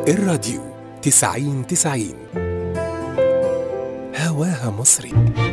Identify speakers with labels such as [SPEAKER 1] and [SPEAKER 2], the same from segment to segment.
[SPEAKER 1] الراديو تسعين تسعين هواها مصري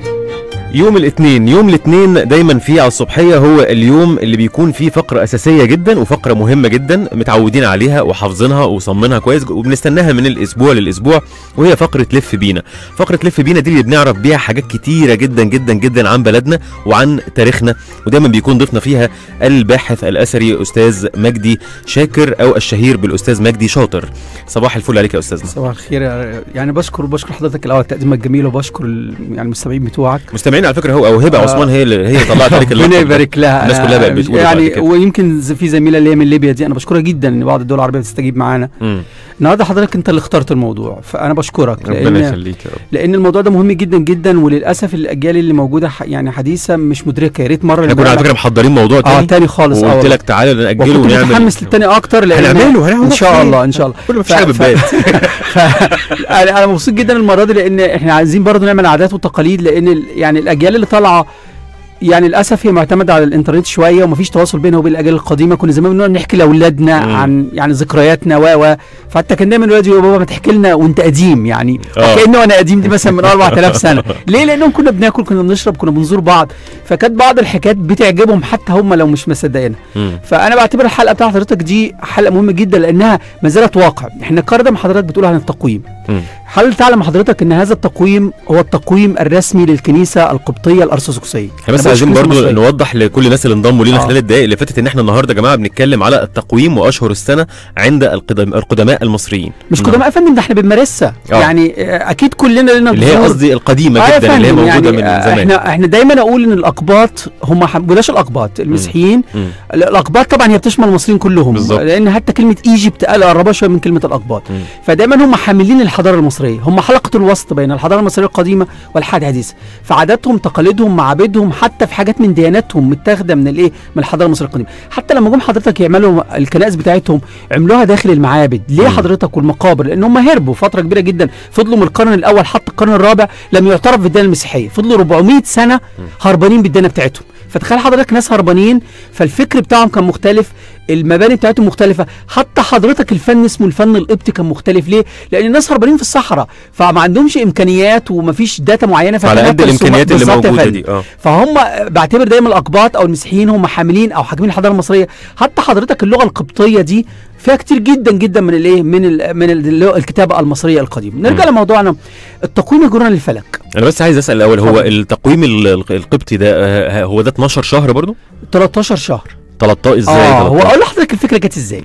[SPEAKER 2] يوم الاثنين يوم الاثنين دايما فيه على الصبحيه هو اليوم اللي بيكون فيه فقره اساسيه جدا وفقره مهمه جدا متعودين عليها وحافظينها وصمنها كويس وبنستناها من الاسبوع للاسبوع وهي فقره لف بينا فقره لف بينا دي اللي بنعرف بيها حاجات كتيره جدا جدا جدا عن بلدنا وعن تاريخنا ودايما بيكون ضيفنا فيها الباحث الاثري استاذ مجدي شاكر او الشهير بالاستاذ مجدي شاطر صباح الفل عليك يا استاذنا
[SPEAKER 3] صباح الخير يعني بشكر بشكر حضرتك الاول التقديم الجميل وبشكر ال- يعني المستمعين بتوعك
[SPEAKER 2] مستمعين على فكره هو او هبه
[SPEAKER 3] آه.
[SPEAKER 2] عثمان هي اللي هي طلعت عليك اللقب
[SPEAKER 3] ربنا
[SPEAKER 2] ده.
[SPEAKER 3] يبارك لها
[SPEAKER 2] الناس كلها بقت بتقول بعد
[SPEAKER 3] يعني
[SPEAKER 2] كده.
[SPEAKER 3] ويمكن ز- في زميله اللي هي من ليبيا دي انا بشكرها جدا ان بعض الدول العربيه بتستجيب معانا
[SPEAKER 2] مم.
[SPEAKER 3] النهارده حضرتك انت اللي اخترت الموضوع فانا بشكرك
[SPEAKER 2] ربنا
[SPEAKER 3] لان
[SPEAKER 2] يخليك يا رب
[SPEAKER 3] لان الموضوع ده مهم جدا جدا وللاسف الاجيال اللي موجوده ح- يعني حديثه مش مدركه يا ريت مره
[SPEAKER 2] احنا كنا على فكره محضرين موضوع
[SPEAKER 3] اه
[SPEAKER 2] تاني
[SPEAKER 3] تاني خالص اه
[SPEAKER 2] وقلت
[SPEAKER 3] والله.
[SPEAKER 2] لك تعالى ناجله
[SPEAKER 3] وكنت
[SPEAKER 2] ونعمل
[SPEAKER 3] متحمس للتاني اكتر لان
[SPEAKER 2] هنعمله هنعمله
[SPEAKER 3] ان شاء الله ان شاء الله
[SPEAKER 2] كل ما فيش
[SPEAKER 3] ف-
[SPEAKER 2] حاجه
[SPEAKER 3] ف-
[SPEAKER 2] بتبان
[SPEAKER 3] ف... انا أنا مبسوط جدا المره دي لان احنا عايزين برضو نعمل عادات وتقاليد لان ال... يعني الاجيال اللي طالعه يعني للاسف هي معتمده على الانترنت شويه ومفيش تواصل بينها وبين الاجيال القديمه كنا زمان بنقعد نحكي لاولادنا
[SPEAKER 2] مم.
[SPEAKER 3] عن يعني ذكرياتنا و و فحتى كان دايما ولادي يا بابا ما تحكي لنا وانت قديم يعني
[SPEAKER 2] آه.
[SPEAKER 3] كانه انا قديم دي مثلا من 4000 سنه ليه لانهم كنا بناكل كنا بنشرب كنا بنزور بعض فكانت بعض الحكايات بتعجبهم حتى هم لو مش مصدقينها
[SPEAKER 2] مم.
[SPEAKER 3] فانا بعتبر الحلقه بتاعت حضرتك دي حلقه مهمه جدا لانها ما زالت واقع احنا القرار ما حضرتك بتقول عن التقويم
[SPEAKER 2] مم.
[SPEAKER 3] هل تعلم حضرتك ان هذا التقويم هو التقويم الرسمي للكنيسه القبطيه الارثوذكسيه
[SPEAKER 2] احنا بس
[SPEAKER 3] ما
[SPEAKER 2] عايزين
[SPEAKER 3] بقولش
[SPEAKER 2] برضو
[SPEAKER 3] كنيسة مصرية.
[SPEAKER 2] نوضح لكل الناس اللي انضموا لينا
[SPEAKER 3] آه.
[SPEAKER 2] خلال الدقائق اللي فاتت ان احنا النهارده يا جماعه بنتكلم على التقويم واشهر السنه عند القدم القدماء المصريين
[SPEAKER 3] مش
[SPEAKER 2] نعم.
[SPEAKER 3] قدماء يا فندم ده احنا بنمارسها
[SPEAKER 2] آه.
[SPEAKER 3] يعني آه، اكيد كلنا لنا
[SPEAKER 2] اللي هي
[SPEAKER 3] جذور.
[SPEAKER 2] قصدي القديمه
[SPEAKER 3] آه يا
[SPEAKER 2] جدا اللي هي
[SPEAKER 3] فندم،
[SPEAKER 2] موجوده
[SPEAKER 3] يعني
[SPEAKER 2] من
[SPEAKER 3] آه،
[SPEAKER 2] زمان
[SPEAKER 3] احنا احنا دايما اقول ان الاقباط هم ح- بلاش الاقباط المسيحيين
[SPEAKER 2] مم.
[SPEAKER 3] الاقباط طبعا هي بتشمل المصريين كلهم
[SPEAKER 2] بالظبط.
[SPEAKER 3] لان حتى كلمه ايجيبت قربها شويه من كلمه الاقباط
[SPEAKER 2] مم.
[SPEAKER 3] فدايما هم حاملين الحضاره المصريه هم حلقه الوسط بين الحضاره المصريه القديمه والحياه الحديثه فعاداتهم تقاليدهم معابدهم حتى في حاجات من دياناتهم متاخده من الايه من الحضاره المصريه القديمه حتى لما جم حضرتك يعملوا الكنائس بتاعتهم عملوها داخل المعابد ليه
[SPEAKER 2] مم.
[SPEAKER 3] حضرتك والمقابر لان هم هربوا فتره كبيره جدا فضلوا من القرن الاول حتى القرن الرابع لم يعترف بالديانه المسيحيه فضلوا 400 سنه هربانين بالديانه بتاعتهم فتخيل حضرتك ناس هربانين فالفكر بتاعهم كان مختلف المباني بتاعتهم مختلفة حتى حضرتك الفن اسمه الفن القبطي كان مختلف ليه؟ لأن الناس هربانين في الصحراء فما عندهمش إمكانيات ومفيش داتا معينة
[SPEAKER 2] على
[SPEAKER 3] فكانت
[SPEAKER 2] قد
[SPEAKER 3] الرسومات
[SPEAKER 2] الامكانيات اللي
[SPEAKER 3] بالظبط يا
[SPEAKER 2] موجوده
[SPEAKER 3] فندم.
[SPEAKER 2] دي اه
[SPEAKER 3] فهم بعتبر دايما الاقباط او المسيحيين هم حاملين او حاكمين الحضاره المصريه حتى حضرتك اللغه القبطيه دي فيها كتير جدا جدا من الايه من ال من ال الكتابه المصريه القديمه نرجع
[SPEAKER 2] مم.
[SPEAKER 3] لموضوعنا التقويم الجورنال للفلك
[SPEAKER 2] انا بس عايز اسال الاول هو
[SPEAKER 3] اتفضل.
[SPEAKER 2] التقويم ال- ال- القبطي ده آه، هو ده 12 شهر برضو
[SPEAKER 3] 13 شهر
[SPEAKER 2] 13 ازاي
[SPEAKER 3] اه هو
[SPEAKER 2] 13
[SPEAKER 3] اقول لحضرتك الفكره جت ازاي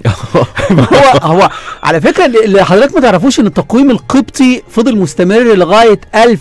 [SPEAKER 3] هو هو على فكره اللي- اللي حضرتك ما تعرفوش ان التقويم القبطي فضل مستمر لغايه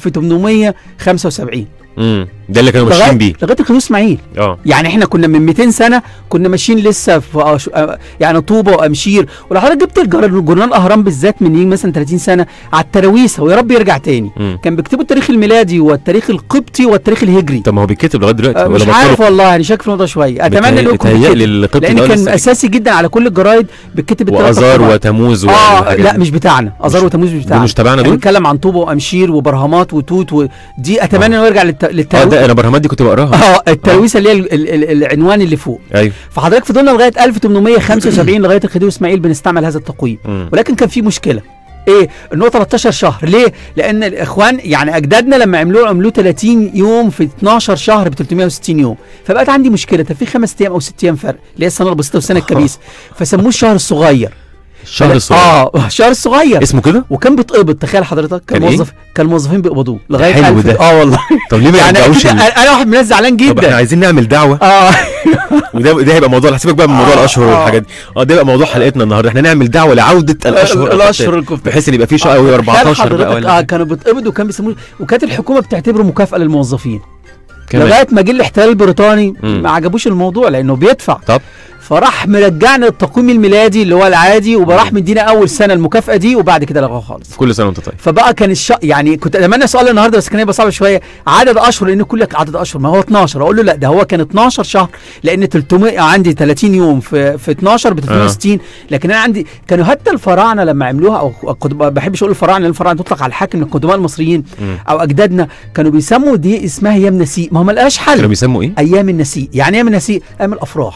[SPEAKER 3] 1875
[SPEAKER 2] امم ده اللي كانوا ماشيين
[SPEAKER 3] لغايه
[SPEAKER 2] بيه
[SPEAKER 3] لغايه القديس اسماعيل
[SPEAKER 2] اه
[SPEAKER 3] يعني احنا كنا من 200 سنه كنا ماشيين لسه في أش- آه يعني طوبه وامشير ولو حضرتك جبت الجر- جورنال الاهرام بالذات من يجي مثلا 30 سنه على التراويسه ويا رب يرجع تاني
[SPEAKER 2] مم.
[SPEAKER 3] كان بيكتبوا التاريخ الميلادي والتاريخ القبطي والتاريخ الهجري
[SPEAKER 2] طب ما هو بيتكتب لغايه دلوقتي
[SPEAKER 3] آه مش
[SPEAKER 2] ولا
[SPEAKER 3] عارف
[SPEAKER 2] بطلوا؟
[SPEAKER 3] والله يعني شاك في الموضوع شويه اتمنى انه يكون
[SPEAKER 2] بيتهيألي
[SPEAKER 3] بيتكتب.
[SPEAKER 2] القبطي
[SPEAKER 3] لان
[SPEAKER 2] ده
[SPEAKER 3] كان
[SPEAKER 2] لسه
[SPEAKER 3] اساسي جدا على كل الجرايد بيتكتب الثلاث
[SPEAKER 2] وازار
[SPEAKER 3] أخبار.
[SPEAKER 2] وتموز
[SPEAKER 3] اه
[SPEAKER 2] والحاجات
[SPEAKER 3] لا
[SPEAKER 2] دي.
[SPEAKER 3] مش بتاعنا ازار وتموز مش بتاعنا
[SPEAKER 2] مش تبعنا
[SPEAKER 3] احنا
[SPEAKER 2] دول؟
[SPEAKER 3] بنتكلم عن طوبه وامشير وبرهمات وتوت ودي اتمنى
[SPEAKER 2] آه.
[SPEAKER 3] انه يرجع للت...
[SPEAKER 2] اه
[SPEAKER 3] للتاريخ
[SPEAKER 2] ده انا برهمات دي كنت بقراها
[SPEAKER 3] اه الترويسه اللي هي ال- ال- ال- العنوان اللي فوق
[SPEAKER 2] ايوه
[SPEAKER 3] فحضرتك فضلنا لغايه 1875 لغايه الخديوي اسماعيل بنستعمل هذا التقويم
[SPEAKER 2] مم.
[SPEAKER 3] ولكن كان في مشكله ايه ان هو 13 شهر ليه لان الاخوان يعني اجدادنا لما عملوه عملوه 30 يوم في 12 شهر ب 360 يوم فبقت عندي مشكله طب في خمس ايام او ست ايام فرق اللي هي السنه البسيطه والسنه الكبيسه فسموه الشهر الصغير
[SPEAKER 2] الشهر الصغير
[SPEAKER 3] اه الشهر الصغير
[SPEAKER 2] اسمه كده
[SPEAKER 3] وكان بيتقبض تخيل حضرتك كان
[SPEAKER 2] كان إيه؟
[SPEAKER 3] موظف كان الموظفين بيقبضوه لغايه
[SPEAKER 2] حلو
[SPEAKER 3] ألف-
[SPEAKER 2] ده.
[SPEAKER 3] اه والله
[SPEAKER 2] طب ليه ما
[SPEAKER 3] يعني
[SPEAKER 2] يرجعوش
[SPEAKER 3] أكيد
[SPEAKER 2] ال-
[SPEAKER 3] انا واحد من الناس زعلان
[SPEAKER 2] طب احنا
[SPEAKER 3] جدا
[SPEAKER 2] عايزين نعمل دعوه
[SPEAKER 3] اه
[SPEAKER 2] وده ده هيبقى موضوع هسيبك بقى من موضوع
[SPEAKER 3] آه،
[SPEAKER 2] الاشهر
[SPEAKER 3] آه.
[SPEAKER 2] والحاجات دي اه ده يبقى موضوع حلقتنا النهارده احنا نعمل دعوه لعوده الاشهر
[SPEAKER 3] الاشهر الكفر
[SPEAKER 2] بحيث ان يبقى في شهر
[SPEAKER 3] تخيل
[SPEAKER 2] 14 بقى
[SPEAKER 3] حضرتك
[SPEAKER 2] ولا
[SPEAKER 3] اه كانوا بيتقبضوا وكان بيسموه وكانت الحكومه بتعتبره مكافاه للموظفين
[SPEAKER 2] كمان.
[SPEAKER 3] لغايه ما جه الاحتلال البريطاني
[SPEAKER 2] مم.
[SPEAKER 3] ما عجبوش الموضوع لانه بيدفع
[SPEAKER 2] طب
[SPEAKER 3] فراح مرجعنا التقويم الميلادي اللي هو العادي وراح مدينا اول سنه المكافاه دي وبعد كده لغوها خالص
[SPEAKER 2] كل سنه وانت طيب
[SPEAKER 3] فبقى كان الش... يعني كنت اتمنى سؤال النهارده بس كان هيبقى صعب شويه عدد اشهر لان كل لك عدد اشهر ما هو 12 اقول له لا ده هو كان 12 شهر لان 300 عندي 30 يوم في في 12 ب 360 لكن انا عندي كانوا حتى الفراعنه لما عملوها او كنت ما بحبش اقول الفراعنه لان الفراعنه تطلق على الحاكم من القدماء المصريين
[SPEAKER 2] مم.
[SPEAKER 3] او اجدادنا كانوا بيسموا دي اسمها ايام نسيء ما هو ما لقاش
[SPEAKER 2] كانوا
[SPEAKER 3] حل
[SPEAKER 2] بيسموا ايه؟
[SPEAKER 3] ايام النسيء يعني ايام النسيء ايام الافراح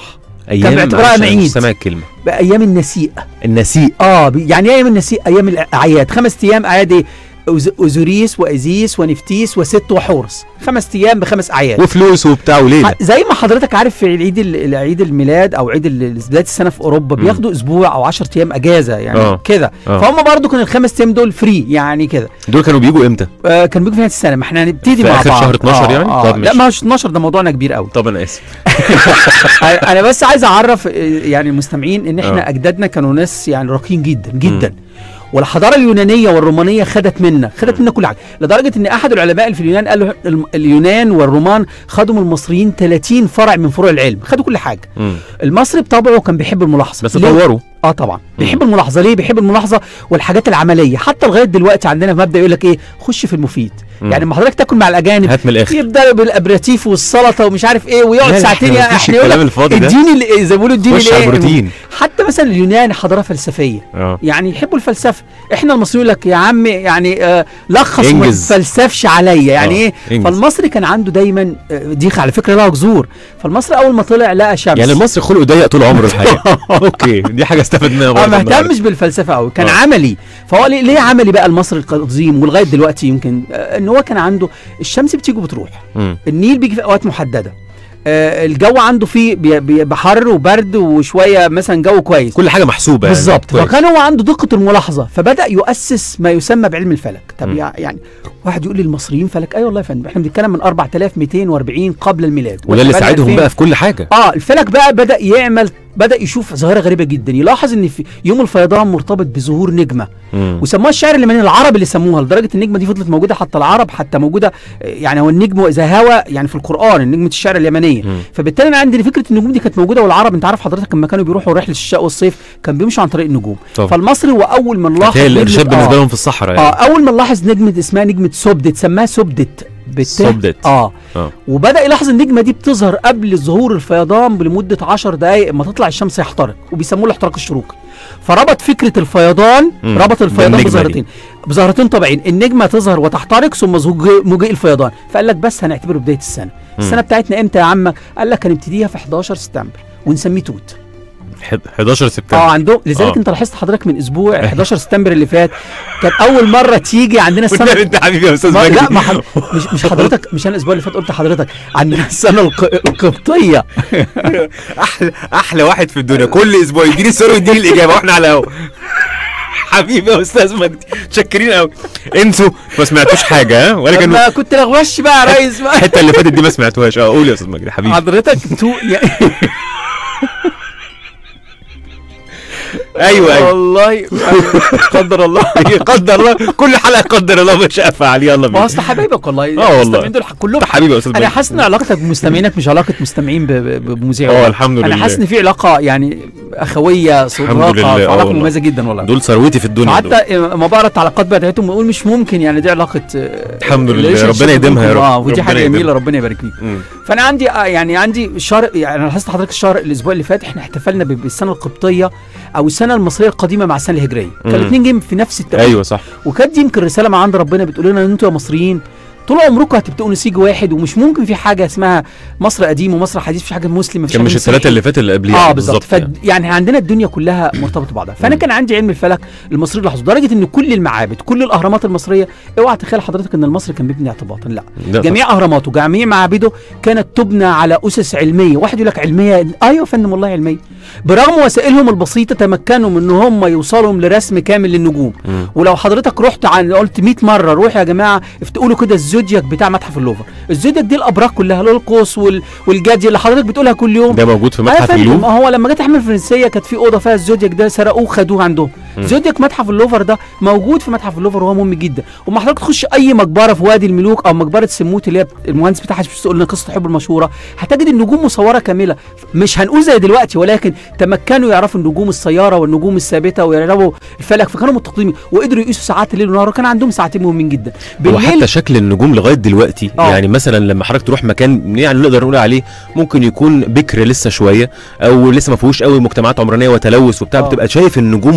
[SPEAKER 2] ايام
[SPEAKER 3] باعتبارها
[SPEAKER 2] معلش أنا
[SPEAKER 3] عيد.
[SPEAKER 2] مش سامع الكلمه
[SPEAKER 3] بايام النسيء
[SPEAKER 2] النسيء
[SPEAKER 3] اه بي- يعني ايه ايام النسيء ايام الاعياد خمس ايام اعياد ايه أوز- اوزوريس وايزيس ونفتيس وست وحورس خمس ايام بخمس اعياد
[SPEAKER 2] وفلوس وبتاع وليله
[SPEAKER 3] ح- زي ما حضرتك عارف في العيد ال- عيد الميلاد او عيد ال- بدايه السنه في اوروبا
[SPEAKER 2] مم.
[SPEAKER 3] بياخدوا اسبوع او 10 ايام اجازه يعني
[SPEAKER 2] آه.
[SPEAKER 3] كده
[SPEAKER 2] آه.
[SPEAKER 3] فهم برضو كان الخمس ايام دول فري يعني كده
[SPEAKER 2] دول كانوا بيجوا امتى
[SPEAKER 3] آه كان بيجوا في نهايه السنه ما احنا هنبتدي
[SPEAKER 2] في
[SPEAKER 3] مع
[SPEAKER 2] آخر
[SPEAKER 3] بعض
[SPEAKER 2] شهر 12
[SPEAKER 3] آه
[SPEAKER 2] يعني؟
[SPEAKER 3] آه
[SPEAKER 2] طب
[SPEAKER 3] لا
[SPEAKER 2] ماشي.
[SPEAKER 3] ما هوش 12 ده موضوع كبير قوي
[SPEAKER 2] طب انا اسف
[SPEAKER 3] انا بس عايز اعرف آه، يعني المستمعين ان احنا
[SPEAKER 2] آه.
[SPEAKER 3] اجدادنا كانوا ناس يعني راقيين جدا جدا والحضاره اليونانيه والرومانيه خدت منا خدت منا كل حاجه لدرجه ان احد العلماء اللي في اليونان قالوا الم- اليونان والرومان خدوا من المصريين 30 فرع من فروع العلم خدوا كل حاجه
[SPEAKER 2] مم.
[SPEAKER 3] المصري بطبعه كان بيحب الملاحظه
[SPEAKER 2] بس
[SPEAKER 3] ليه؟
[SPEAKER 2] طوروا
[SPEAKER 3] اه طبعا بيحب الملاحظه ليه بيحب الملاحظه والحاجات العمليه حتى لغايه دلوقتي عندنا مبدا يقول لك ايه خش في المفيد
[SPEAKER 2] مم.
[SPEAKER 3] يعني لما حضرتك تاكل مع الاجانب
[SPEAKER 2] هات من الاخر
[SPEAKER 3] يبدا بالابراتيف والسلطه ومش عارف ايه
[SPEAKER 2] لا،
[SPEAKER 3] ويقعد
[SPEAKER 2] لا،
[SPEAKER 3] ساعتين
[SPEAKER 2] إحنا
[SPEAKER 3] يا
[SPEAKER 2] مفيش
[SPEAKER 3] احنا يقول
[SPEAKER 2] الكلام
[SPEAKER 3] لك
[SPEAKER 2] الفاضي ده.
[SPEAKER 3] الدين اللي زي ما بيقولوا الدين
[SPEAKER 2] خش على
[SPEAKER 3] الايه
[SPEAKER 2] البروتين
[SPEAKER 3] حتى مثلا اليونان حضاره فلسفيه
[SPEAKER 2] اه
[SPEAKER 3] يعني يحبوا الفلسفه احنا المصريين يقول لك يا عم يعني آه لخص وما
[SPEAKER 2] انجز.
[SPEAKER 3] تفلسفش عليا يعني
[SPEAKER 2] آه،
[SPEAKER 3] ايه
[SPEAKER 2] انجز.
[SPEAKER 3] فالمصري كان عنده دايما آه، دي على فكره لها جذور فالمصري اول ما طلع لقى شمس
[SPEAKER 2] يعني المصري خلقه ضيق طول عمره الحقيقه اوكي دي حاجه استفدناها
[SPEAKER 3] اه
[SPEAKER 2] برضه
[SPEAKER 3] ما
[SPEAKER 2] النهاردة.
[SPEAKER 3] اهتمش بالفلسفه قوي كان
[SPEAKER 2] آه.
[SPEAKER 3] عملي فهو ليه, ليه عملي بقى المصري القديم ولغايه دلوقتي يمكن آه ان هو كان عنده الشمس بتيجي وبتروح
[SPEAKER 2] مم.
[SPEAKER 3] النيل بيجي في اوقات محدده آه الجو عنده فيه بي- بي- بحر وبرد وشويه مثلا جو كويس
[SPEAKER 2] كل حاجه محسوبه يعني.
[SPEAKER 3] بالظبط
[SPEAKER 2] كويس.
[SPEAKER 3] فكان هو عنده دقه الملاحظه فبدا يؤسس ما يسمى بعلم الفلك طب
[SPEAKER 2] مم.
[SPEAKER 3] يع- يعني واحد يقول لي المصريين فلك ايوه والله يا فندم احنا بنتكلم من 4240 قبل الميلاد
[SPEAKER 2] وده اللي
[SPEAKER 3] وإحنا بقالنا
[SPEAKER 2] ساعدهم
[SPEAKER 3] 2000
[SPEAKER 2] بقى في كل حاجه
[SPEAKER 3] اه الفلك بقى بدا يعمل بدا يشوف ظاهره غريبه جدا يلاحظ ان في يوم الفيضان مرتبط بظهور نجمه
[SPEAKER 2] مم.
[SPEAKER 3] وسموها الشاعر اليمني العرب اللي سموها لدرجه النجمه دي فضلت موجوده حتى العرب حتى موجوده آه، يعني هو النجم اذا هوى يعني في القران نجمه الشعر اليمنيه
[SPEAKER 2] مم.
[SPEAKER 3] فبالتالي انا عندي فكره النجوم دي كانت موجوده والعرب انت عارف حضرتك لما كانوا بيروحوا رحله الشتاء والصيف كان بيمشوا عن طريق النجوم
[SPEAKER 2] طبعا.
[SPEAKER 3] فالمصري هو اول من لاحظ
[SPEAKER 2] هي
[SPEAKER 3] نجمة-
[SPEAKER 2] الارشاد بالنسبه
[SPEAKER 3] آه
[SPEAKER 2] لهم في الصحراء
[SPEAKER 3] اه
[SPEAKER 2] يعني
[SPEAKER 3] اول ما نلاحظ نجمه اسمها نجمه سبدت سماها سبدت بالت
[SPEAKER 2] سبدت.
[SPEAKER 3] اه
[SPEAKER 2] اه
[SPEAKER 3] وبدا يلاحظ النجمه دي بتظهر قبل ظهور الفيضان لمده 10 دقائق ما تطلع الشمس يحترق وبيسموه الاحتراق الشروقي فربط فكره الفيضان
[SPEAKER 2] مم.
[SPEAKER 3] ربط الفيضان
[SPEAKER 2] بالنجمة
[SPEAKER 3] بظاهرتين بظاهرتين طبيعيين النجمه تظهر وتحترق ثم ظهور مجيء الفيضان فقال لك بس هنعتبره بدايه السنه السنه بتاعتنا امتى يا عم قال لك هنبتديها في 11 سبتمبر ونسميه توت
[SPEAKER 2] حد- 11
[SPEAKER 3] اه
[SPEAKER 2] سبتمبر
[SPEAKER 3] عندهم لذلك
[SPEAKER 2] آه.
[SPEAKER 3] انت لاحظت حضرتك من اسبوع 11 سبتمبر اللي فات كانت اول مره تيجي عندنا السنه
[SPEAKER 2] والنبي انت حبيبي يا استاذ
[SPEAKER 3] ما
[SPEAKER 2] مجدي
[SPEAKER 3] لا ما حد مش مش حضرتك مش انا الاسبوع اللي فات قلت لحضرتك عندنا السنه الق- القبطيه
[SPEAKER 2] احلى احلى واحد في الدنيا كل اسبوع يديني السؤال ويديني الاجابه واحنا على الهوا حبيبي يا استاذ مجدي متشكرين قوي انتوا ما سمعتوش حاجه ها ولا كانوا
[SPEAKER 3] لما كنت لغوش بقى يا ريس بقى
[SPEAKER 2] الحته اللي فاتت دي ما سمعتوهاش اه قول يا استاذ مجدي حبيبي
[SPEAKER 3] حضرتك تو يعني
[SPEAKER 2] ايوه ايوه
[SPEAKER 3] والله قدر الله
[SPEAKER 2] قدر الله كل حلقه قدر الله ما شاء فعل يلا
[SPEAKER 3] ما هو
[SPEAKER 2] بينا
[SPEAKER 3] اصل حبايبك والله
[SPEAKER 2] آه والله.
[SPEAKER 3] المستمعين دول كلهم
[SPEAKER 2] حبيبي يا استاذ
[SPEAKER 3] انا
[SPEAKER 2] مجدي
[SPEAKER 3] حاسس ان علاقتك بمستمعينك مش علاقه مستمعين ب- ب- بمذيع
[SPEAKER 2] اه
[SPEAKER 3] والله.
[SPEAKER 2] الحمد لله
[SPEAKER 3] انا حاسس ان في علاقه يعني اخويه صداقه
[SPEAKER 2] لله، آه
[SPEAKER 3] علاقه
[SPEAKER 2] والله.
[SPEAKER 3] مميزه جدا والله
[SPEAKER 2] دول ثروتي في الدنيا دول.
[SPEAKER 3] حتى ما بقرا التعليقات بتاعتهم بقول مش ممكن يعني دي علاقه آه،
[SPEAKER 2] الحمد لله،
[SPEAKER 3] relationship
[SPEAKER 2] ربنا يديمها يا
[SPEAKER 3] بينكم.
[SPEAKER 2] رب.
[SPEAKER 3] اه ودي
[SPEAKER 2] ربنا
[SPEAKER 3] حاجه
[SPEAKER 2] يديمها.
[SPEAKER 3] جميله ربنا يبارك فيك
[SPEAKER 2] مم.
[SPEAKER 3] فانا عندي آه، يعني عندي الشهر يعني انا لاحظت حضرتك الشهر الاسبوع اللي فات احنا احتفلنا ب- بالسنه القبطيه او السنه المصريه القديمه مع السنه الهجريه كان
[SPEAKER 2] مم.
[SPEAKER 3] الاثنين جايين في نفس التوقيت
[SPEAKER 2] ايوه صح
[SPEAKER 3] وكانت دي يمكن رساله من عند ربنا بتقول لنا ان انتوا يا مصريين طول عمركم هتبقوا نسيج واحد ومش ممكن في حاجه اسمها مصر قديم ومصر حديث مفيش حاجه مسلم مفيش
[SPEAKER 2] كان
[SPEAKER 3] حاجه
[SPEAKER 2] مش
[SPEAKER 3] مسيحي.
[SPEAKER 2] الثلاثه اللي فاتت اللي قبليها
[SPEAKER 3] اه بالظبط
[SPEAKER 2] يعني.
[SPEAKER 3] ف يعني عندنا الدنيا كلها مرتبطه ببعضها فانا
[SPEAKER 2] مم.
[SPEAKER 3] كان عندي علم الفلك المصري لاحظوا لدرجه ان كل المعابد كل الاهرامات المصريه اوعى تخيل حضرتك ان المصري كان بيبني اعتباطا لا
[SPEAKER 2] لا
[SPEAKER 3] جميع اهراماته جميع معابده كانت تبنى على اسس علميه واحد يقول لك علميه ايوه يا فندم والله علميه برغم وسائلهم البسيطه تمكنوا من ان هم يوصلوا لرسم كامل للنجوم
[SPEAKER 2] مم.
[SPEAKER 3] ولو حضرتك رحت عن قلت 100 مره روح يا جماعه افتقولوا كده الزودياك بتاع متحف اللوفر الزودياك دي الابراج كلها اللي هو القوس وال... والجدي اللي حضرتك بتقولها كل يوم
[SPEAKER 2] ده موجود في
[SPEAKER 3] آه يا
[SPEAKER 2] متحف
[SPEAKER 3] فندم،
[SPEAKER 2] اللوفر
[SPEAKER 3] ما هو لما جت احمد الفرنسيه كانت في اوضه فيها الزودياك ده سرقوه خدوه عندهم
[SPEAKER 2] مم.
[SPEAKER 3] زودياك متحف اللوفر ده موجود في متحف اللوفر وهو مهم جدا وما حضرتك تخش اي مقبره في وادي الملوك او مقبره سموت اللي هي المهندس بتاعها مش تقول لنا قصه الحب المشهوره هتجد النجوم مصوره كامله مش هنقول زي دلوقتي ولكن تمكنوا يعرفوا النجوم السياره والنجوم الثابته ويعرفوا الفلك فكانوا متقدمين وقدروا يقيسوا ساعات الليل والنهار وكان عندهم ساعتين مهمين جدا
[SPEAKER 2] وحتى شكل النجوم لغايه دلوقتي
[SPEAKER 3] آه.
[SPEAKER 2] يعني مثلا لما حضرتك تروح مكان يعني نقدر نقول عليه ممكن يكون بكر لسه شويه او لسه ما فيهوش قوي مجتمعات عمرانيه وتلوث وبتاع
[SPEAKER 3] آه.
[SPEAKER 2] بتبقى شايف النجوم واضحه
[SPEAKER 3] واضحه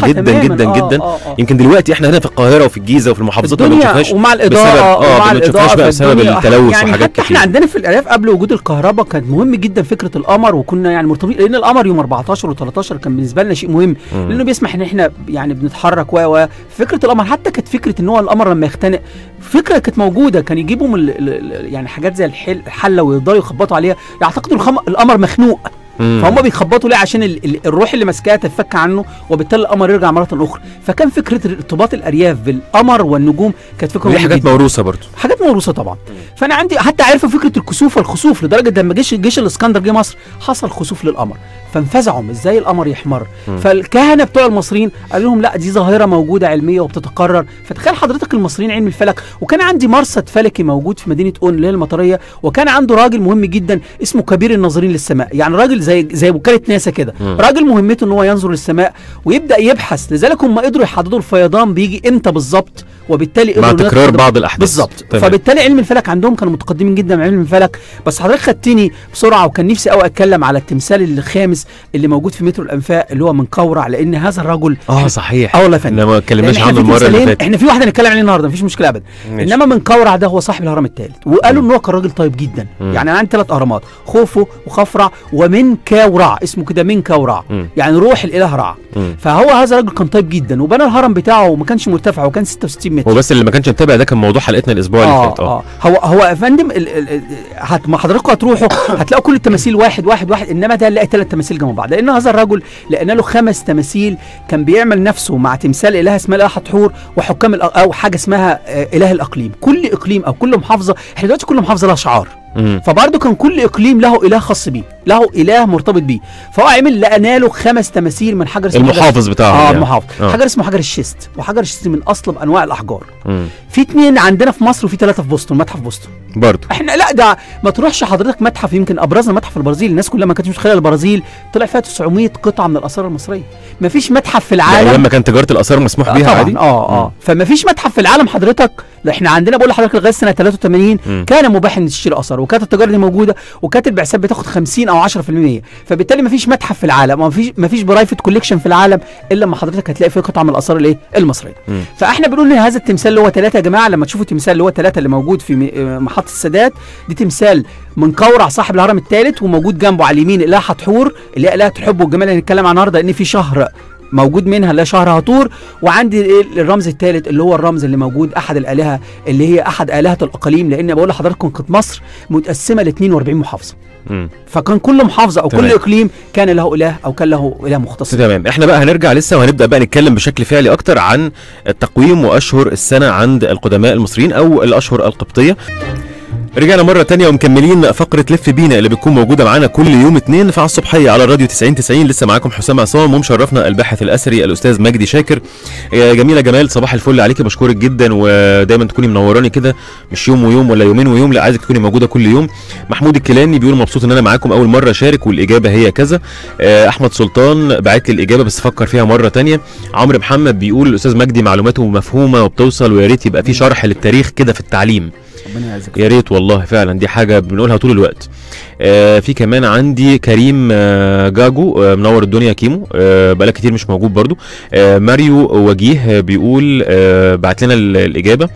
[SPEAKER 2] متوسعه جدا
[SPEAKER 3] تماماً.
[SPEAKER 2] جدا
[SPEAKER 3] آه،
[SPEAKER 2] جدا
[SPEAKER 3] آه، آه.
[SPEAKER 2] يمكن دلوقتي احنا هنا في القاهره وفي الجيزه وفي المحافظات ما
[SPEAKER 3] الدنيا
[SPEAKER 2] بنشوفهاش
[SPEAKER 3] ومع
[SPEAKER 2] بسبب
[SPEAKER 3] الاضاءه
[SPEAKER 2] اه
[SPEAKER 3] ومع
[SPEAKER 2] ما بنشوفهاش بقى بسبب
[SPEAKER 3] فالدنيا-
[SPEAKER 2] التلوث
[SPEAKER 3] يعني
[SPEAKER 2] وحاجات
[SPEAKER 3] حتى
[SPEAKER 2] كتير
[SPEAKER 3] احنا عندنا في الارياف قبل وجود الكهرباء كان مهم جدا فكره القمر وكنا يعني مرتبطين لان القمر يوم 14 و13 كان بالنسبه لنا شيء مهم
[SPEAKER 2] مم.
[SPEAKER 3] لانه بيسمح ان احنا يعني بنتحرك و و فكره القمر حتى كانت فكره ان هو القمر لما يختنق فكره كانت موجوده كان يجيبوا من ال- ال- ال- يعني حاجات زي الحل الحله ويفضلوا يخبطوا عليها يعتقدوا الخم- القمر مخنوق
[SPEAKER 2] مم.
[SPEAKER 3] فهم بيخبطوا ليه عشان ال ال الروح اللي ماسكاها تتفك عنه وبالتالي القمر يرجع مره اخرى فكان فكره ارتباط الارياف بالقمر والنجوم كانت فكره
[SPEAKER 2] دي
[SPEAKER 3] مهمة
[SPEAKER 2] حاجات
[SPEAKER 3] جداً.
[SPEAKER 2] موروثه برضو
[SPEAKER 3] حاجات موروثه طبعا فانا عندي حتى عارفه فكره الكسوف والخسوف لدرجه لما جيش جيش الاسكندر جه مصر حصل خسوف للقمر فانفزعوا ازاي القمر يحمر
[SPEAKER 2] مم.
[SPEAKER 3] فالكهنه بتوع المصريين قالوا لهم لا دي ظاهره موجوده علميه وبتتكرر فتخيل حضرتك المصريين علم الفلك وكان عندي مرصد فلكي موجود في مدينه اون اللي هي المطريه وكان عنده راجل مهم جدا اسمه كبير الناظرين للسماء يعني راجل زي زي وكاله ناسا كده
[SPEAKER 2] مم.
[SPEAKER 3] راجل مهمته ان هو ينظر للسماء ويبدا يبحث لذلك هم قدروا يحددوا الفيضان بيجي امتى بالظبط وبالتالي
[SPEAKER 2] مع
[SPEAKER 3] قدروا
[SPEAKER 2] تكرار
[SPEAKER 3] نقدر-
[SPEAKER 2] بعض الاحداث
[SPEAKER 3] بالظبط
[SPEAKER 2] تمام.
[SPEAKER 3] فبالتالي علم الفلك عندهم كانوا متقدمين جدا من علم الفلك بس حضرتك خدتني بسرعه وكان نفسي قوي اتكلم على التمثال الخامس اللي موجود في مترو الانفاق اللي هو من قورع لان هذا الرجل
[SPEAKER 2] اه صحيح
[SPEAKER 3] اه والله يا فندم
[SPEAKER 2] احنا ما اتكلمناش
[SPEAKER 3] لأن إحنا
[SPEAKER 2] عنه
[SPEAKER 3] في
[SPEAKER 2] المره اللي
[SPEAKER 3] تمثالين-
[SPEAKER 2] فاتت
[SPEAKER 3] احنا في واحد هنتكلم عليه النهارده مفيش مشكله ابدا
[SPEAKER 2] ماشي.
[SPEAKER 3] انما من قورع ده هو صاحب الهرم الثالث وقالوا
[SPEAKER 2] مم.
[SPEAKER 3] ان هو كان راجل طيب جدا
[SPEAKER 2] مم.
[SPEAKER 3] يعني انا عندي ثلاث اهرامات خوفو وخفرع ومن كاورع اسمه كده من كاورع
[SPEAKER 2] مم.
[SPEAKER 3] يعني روح الاله رع
[SPEAKER 2] مم.
[SPEAKER 3] فهو هذا الراجل كان طيب جدا وبنى الهرم بتاعه وما كانش مرتفع وكان 66 متر
[SPEAKER 2] هو بس اللي ما كانش متابع ده كان موضوع حلقتنا الاسبوع اللي
[SPEAKER 3] اه
[SPEAKER 2] فات
[SPEAKER 3] اه هو هو يا فندم ال- ال- ال- هت ما حضراتكم هتروحوا هتلاقوا كل التماثيل واحد واحد واحد انما ده نلاقي ثلاث تماثيل جنب بعض لان هذا الرجل لقينا له خمس تماثيل كان بيعمل نفسه مع تمثال اله اسمها اله حتحور وحكام الأ- او حاجه اسمها آه، اله الاقليم كل اقليم او كل محافظه احنا دلوقتي كل محافظه لها شعار
[SPEAKER 2] مم.
[SPEAKER 3] فبرضه كان كل اقليم له اله خاص بيه له اله مرتبط بيه فهو عمل لقينا له خمس تماثيل من حجر اسمه حجر-
[SPEAKER 2] المحافظ بتاعهم
[SPEAKER 3] اه
[SPEAKER 2] يعني.
[SPEAKER 3] المحافظ
[SPEAKER 2] آه.
[SPEAKER 3] حجر اسمه حجر الشيست وحجر الشيست من اصلب انواع الاحجار
[SPEAKER 2] مم.
[SPEAKER 3] في اتنين عندنا في مصر وفي ثلاثه في بوسطن متحف بوسطن
[SPEAKER 2] برضو
[SPEAKER 3] احنا لا ده ما تروحش حضرتك متحف يمكن ابرزنا متحف البرازيل الناس كلها ما كانتش متخيله البرازيل طلع فيها 900 قطعه من الاثار المصريه ما فيش متحف في
[SPEAKER 2] ده
[SPEAKER 3] العالم
[SPEAKER 2] ايام ما كان تجاره الاثار مسموح
[SPEAKER 3] آه
[SPEAKER 2] بيها
[SPEAKER 3] طبعا
[SPEAKER 2] عادي
[SPEAKER 3] اه اه فما فيش متحف في العالم حضرتك لا احنا عندنا بقول لحضرتك لغايه سنه 83
[SPEAKER 2] مم.
[SPEAKER 3] كان مباح ان تشتري اثار وكانت التجاره دي موجوده وكانت البعثات بتاخد 50 او 10% فبالتالي ما فيش متحف في العالم ما فيش ما فيش برايفت كوليكشن في العالم الا لما حضرتك هتلاقي فيه قطعه من الاثار الايه المصريه
[SPEAKER 2] مم.
[SPEAKER 3] فاحنا بنقول ان هذا التمثال اللي هو ثلاثه يا جماعه لما تشوفوا التمثال اللي هو ثلاثه اللي موجود في م- آه، محطه السادات دي تمثال من قورع صاحب الهرم الثالث وموجود جنبه على اليمين اله حتحور اللي هي اله الحب والجمال اللي هنتكلم عنها النهارده لان في شهر موجود منها اللي هي شهر هطور وعندي إيه الرمز الثالث اللي هو الرمز اللي موجود احد الالهه اللي هي احد الهه الاقاليم لان بقول لحضراتكم كانت مصر متقسمه ل 42 محافظه
[SPEAKER 2] مم.
[SPEAKER 3] فكان كل محافظه او كل
[SPEAKER 2] تمام.
[SPEAKER 3] اقليم كان له اله او كان له اله مختص
[SPEAKER 2] تمام احنا بقى هنرجع لسه وهنبدا بقى نتكلم بشكل فعلي اكتر عن التقويم واشهر السنه عند القدماء المصريين او الاشهر القبطيه رجعنا مرة تانية ومكملين فقرة لف بينا اللي بتكون موجودة معانا كل يوم اتنين في على الصبحية على الراديو 90 90 لسه معاكم حسام عصام ومشرفنا الباحث الأثري الأستاذ مجدي شاكر يا جميلة جمال صباح الفل عليكي بشكرك جدا ودايما تكوني منوراني كده مش يوم ويوم ولا يومين ويوم لا عايزك تكوني موجودة كل يوم محمود الكيلاني بيقول مبسوط ان انا معاكم اول مرة اشارك والإجابة هي كذا آه، احمد سلطان بعت لي الإجابة بس فكر فيها مرة تانية عمرو محمد بيقول الأستاذ مجدي معلوماته مفهومة وبتوصل ويا ريت يبقى في شرح للتاريخ كده في التعليم
[SPEAKER 3] ربنا يعزك
[SPEAKER 2] يا ريت والله فعلا دي حاجه بنقولها طول الوقت آه في كمان عندي كريم آه جاجو آه منور الدنيا كيمو آه بقالك كتير مش موجود برضو آه ماريو وجيه آه بيقول آه بعت لنا ال- الاجابه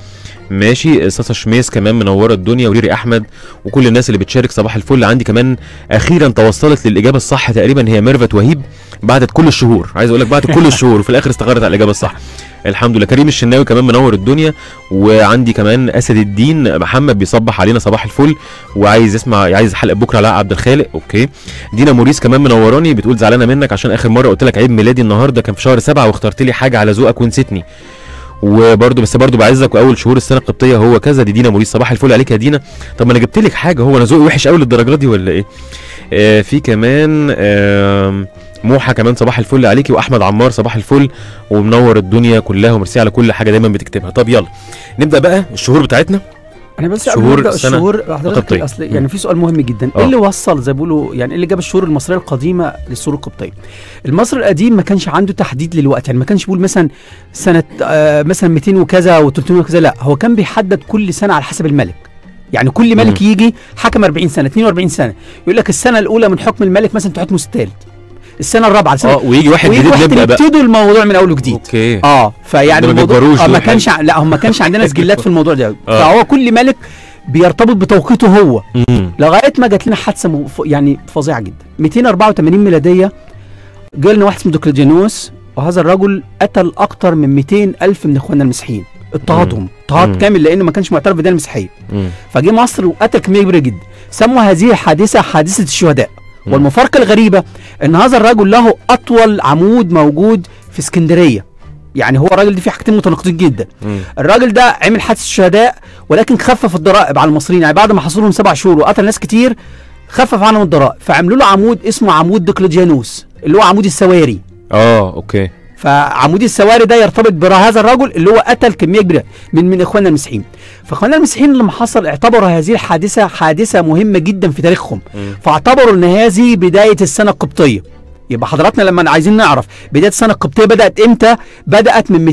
[SPEAKER 2] ماشي ساسا شميس كمان منوره الدنيا وريري احمد وكل الناس اللي بتشارك صباح الفل عندي كمان اخيرا توصلت للاجابه الصح تقريبا هي ميرفت وهيب بعدت كل الشهور عايز اقول لك بعد كل الشهور وفي الاخر استقرت على الاجابه الصح الحمد لله كريم الشناوي كمان منور الدنيا وعندي كمان اسد الدين محمد بيصبح علينا صباح الفل وعايز يسمع عايز حلقه بكره على عبد الخالق اوكي دينا موريس كمان منوراني بتقول زعلانه منك عشان اخر مره قلت لك عيد ميلادي النهارده كان في شهر سبعة واخترت لي حاجه على ذوقك ونسيتني وبرده بس برده بعزك واول شهور السنه القبطيه هو كذا دي دينا موريس صباح الفل عليك يا دينا طب ما انا جبت لك حاجه هو انا ذوقي وحش قوي للدرجه دي ولا ايه آه في كمان آه موحى كمان صباح الفل عليكي واحمد عمار صباح الفل ومنور الدنيا كلها وميرسي على كل حاجه دايما بتكتبها طب يلا نبدا بقى الشهور بتاعتنا
[SPEAKER 3] انا بس قبل
[SPEAKER 2] شهور
[SPEAKER 3] ما نبدا
[SPEAKER 2] السنة
[SPEAKER 3] الشهور حضرتك
[SPEAKER 2] القبطية.
[SPEAKER 3] اصل يعني في سؤال مهم جدا
[SPEAKER 2] آه.
[SPEAKER 3] ايه اللي وصل زي ما بيقولوا يعني ايه اللي جاب الشهور المصريه القديمه للشهور القبطيه المصري القديم ما كانش عنده تحديد للوقت يعني ما كانش بيقول مثلا سنه آه مثلا 200 وكذا و300 وكذا لا هو كان بيحدد كل سنه على حسب الملك يعني كل ملك يجي حكم 40 سنه 42 سنه يقول لك السنه الاولى من حكم الملك مثلا تحكمه ستالت السنه الرابعه السنه
[SPEAKER 2] اه ويجي واحد
[SPEAKER 3] ويجي
[SPEAKER 2] جديد
[SPEAKER 3] واحد
[SPEAKER 2] نبدا بقى
[SPEAKER 3] يبتدوا الموضوع من اول وجديد
[SPEAKER 2] اوكي
[SPEAKER 3] اه فيعني
[SPEAKER 2] ده ما
[SPEAKER 3] الموضوع
[SPEAKER 2] بيكبروش
[SPEAKER 3] آه ما
[SPEAKER 2] دول
[SPEAKER 3] كانش ع- لا هم ما كانش عندنا سجلات في الموضوع ده
[SPEAKER 2] آه.
[SPEAKER 3] فهو كل ملك بيرتبط بتوقيته هو
[SPEAKER 2] مم.
[SPEAKER 3] لغايه ما جات لنا حادثه مف... يعني فظيعه جدا 284 ميلاديه جالنا واحد اسمه دوكليجينوس وهذا الرجل قتل اكتر من 200 الف من اخواننا المسيحيين اضطهادهم اضطهاد
[SPEAKER 2] مم.
[SPEAKER 3] كامل لانه ما كانش معترف بالديانه المسيحيه
[SPEAKER 2] مم.
[SPEAKER 3] فجه مصر وقتل كميه كبيره جدا سموا هذه الحادثه حادثه الشهداء
[SPEAKER 2] مم.
[SPEAKER 3] والمفارقه الغريبه ان هذا الرجل له اطول عمود موجود في اسكندريه يعني هو الراجل ده فيه حاجتين متناقضين جدا
[SPEAKER 2] مم.
[SPEAKER 3] الراجل ده عمل حادث الشهداء ولكن خفف الضرائب على المصريين يعني بعد ما حصلهم سبع شهور وقتل ناس كتير خفف عنهم الضرائب فعملوا له عمود اسمه عمود دقلديانوس اللي هو عمود السواري
[SPEAKER 2] اه اوكي
[SPEAKER 3] فعمود السواري ده يرتبط بهذا الرجل اللي هو قتل كميه كبيره من من اخواننا المسيحيين فاخواننا المسيحيين لما حصل اعتبروا هذه الحادثه حادثه مهمه جدا في تاريخهم
[SPEAKER 2] مم.
[SPEAKER 3] فاعتبروا ان هذه بدايه السنه القبطيه يبقى حضراتنا لما عايزين نعرف بدايه السنه القبطيه بدات امتى بدات من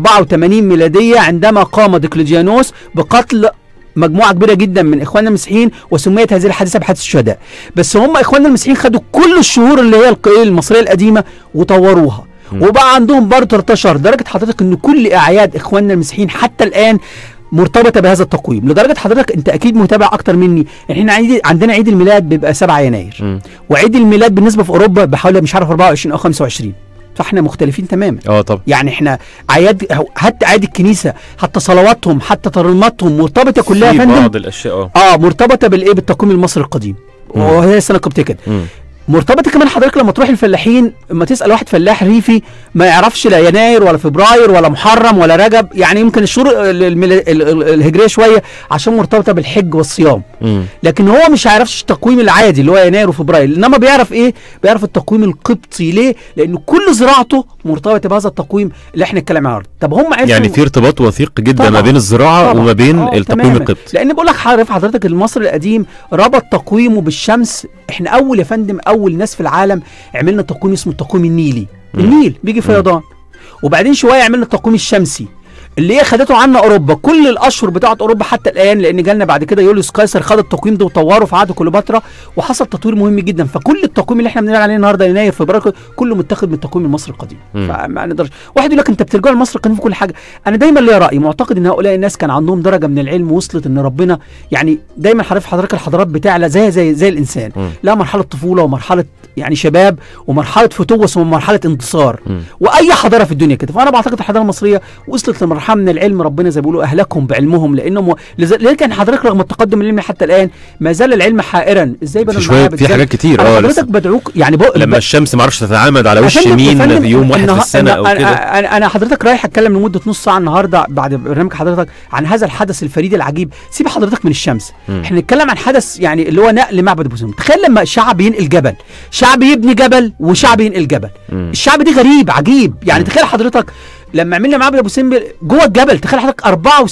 [SPEAKER 3] 284 ميلاديه عندما قام ديكليجيانوس بقتل مجموعه كبيره جدا من اخواننا المسيحيين وسميت هذه الحادثه بحادثه الشهداء بس هم اخواننا المسيحيين خدوا كل الشهور اللي هي الق- المصريه القديمه وطوروها
[SPEAKER 2] مم.
[SPEAKER 3] وبقى عندهم برضه 13 درجه حضرتك ان كل اعياد اخواننا المسيحيين حتى الان مرتبطه بهذا التقويم لدرجه حضرتك انت اكيد متابع اكتر مني احنا عيد عندنا عيد الميلاد بيبقى 7 يناير
[SPEAKER 2] مم.
[SPEAKER 3] وعيد الميلاد بالنسبه في اوروبا بحوالي مش عارف 24 او 25 فاحنا مختلفين تماما
[SPEAKER 2] اه طب
[SPEAKER 3] يعني احنا اعياد حتى اعياد الكنيسه حتى صلواتهم حتى ترنيماتهم مرتبطه كلها يا
[SPEAKER 2] في
[SPEAKER 3] فندم
[SPEAKER 2] بعض الاشياء اه
[SPEAKER 3] اه مرتبطه بالايه بالتقويم المصري القديم
[SPEAKER 2] مم.
[SPEAKER 3] وهي السنه القبطيه كده
[SPEAKER 2] مم.
[SPEAKER 3] مرتبطه كمان حضرتك لما تروح الفلاحين اما تسال واحد فلاح ريفي ما يعرفش لا يناير ولا فبراير ولا محرم ولا رجب يعني يمكن الشهور ال- الميلا- ال- ال- الهجريه شويه عشان مرتبطه بالحج والصيام
[SPEAKER 2] مم.
[SPEAKER 3] لكن هو مش هيعرفش التقويم العادي اللي هو يناير وفبراير انما بيعرف ايه بيعرف التقويم القبطي ليه لان كل زراعته مرتبطه بهذا التقويم اللي احنا بنتكلم عنه طب هم عرفوا
[SPEAKER 2] يعني في ارتباط وثيق جدا ما
[SPEAKER 3] طبعاً.
[SPEAKER 2] بين الزراعه
[SPEAKER 3] طبعاً.
[SPEAKER 2] وما بين
[SPEAKER 3] آه،
[SPEAKER 2] التقويم
[SPEAKER 3] تماماً.
[SPEAKER 2] القبطي
[SPEAKER 3] لان بقول لك عارف حضرتك المصري القديم ربط تقويمه بالشمس احنا اول يا فندم اول ناس في العالم عملنا تقويم اسمه التقويم النيلي
[SPEAKER 2] مم.
[SPEAKER 3] النيل بيجي فيضان وبعدين شويه عملنا التقويم الشمسي اللي هي خدته عنا اوروبا كل الاشهر بتاعه اوروبا حتى الان لان جالنا بعد كده يوليوس قيصر خد التقويم ده وطوره في عهد كليوباترا وحصل تطوير مهم جدا فكل التقويم اللي احنا بنقول عليه النهارده يناير فبراير كله متاخد من التقويم المصري القديم
[SPEAKER 2] مم.
[SPEAKER 3] فما نقدرش واحد يقول لك انت بترجع لمصر القديم في كل حاجه انا دايما ليا راي معتقد ان هؤلاء الناس كان عندهم درجه من العلم وصلت ان ربنا يعني دايما حضرتك حضرتك الحضارات بتعلى زي زي زي الانسان
[SPEAKER 2] مم.
[SPEAKER 3] لا مرحله طفوله ومرحله يعني شباب ومرحله فتوه ثم مرحله انتصار
[SPEAKER 2] مم.
[SPEAKER 3] واي حضاره في الدنيا كده فانا بعتقد الحضاره المصريه وصلت لمرحله من العلم ربنا زي ما بيقولوا اهلكهم بعلمهم لانهم لكن حضرتك رغم التقدم العلمي حتى الان ما زال العلم حائرا ازاي بنوا
[SPEAKER 2] في شويه
[SPEAKER 3] المعابد
[SPEAKER 2] في
[SPEAKER 3] إزاي-
[SPEAKER 2] حاجات كتير
[SPEAKER 3] أنا
[SPEAKER 2] اه
[SPEAKER 3] حضرتك
[SPEAKER 2] لسه
[SPEAKER 3] بدعوك يعني بق...
[SPEAKER 2] لما الشمس ما اعرفش تتعامد على وش
[SPEAKER 3] أفندم-
[SPEAKER 2] مين
[SPEAKER 3] أفندم،
[SPEAKER 2] في يوم واحد في
[SPEAKER 3] النها-
[SPEAKER 2] السنه او
[SPEAKER 3] أنا-
[SPEAKER 2] كده
[SPEAKER 3] انا انا حضرتك رايح اتكلم لمده نص ساعه النهارده بعد برنامج حضرتك عن هذا الحدث الفريد العجيب سيب حضرتك من الشمس
[SPEAKER 2] مم.
[SPEAKER 3] احنا نتكلم عن حدث يعني اللي هو نقل معبد ابو سمبل تخيل لما شعب ينقل جبل شعب يبني جبل وشعب ينقل جبل
[SPEAKER 2] مم.
[SPEAKER 3] الشعب دي غريب عجيب يعني
[SPEAKER 2] مم.
[SPEAKER 3] تخيل حضرتك لما عملنا معبد ابو سمبل جوه الجبل تخيل حضرتك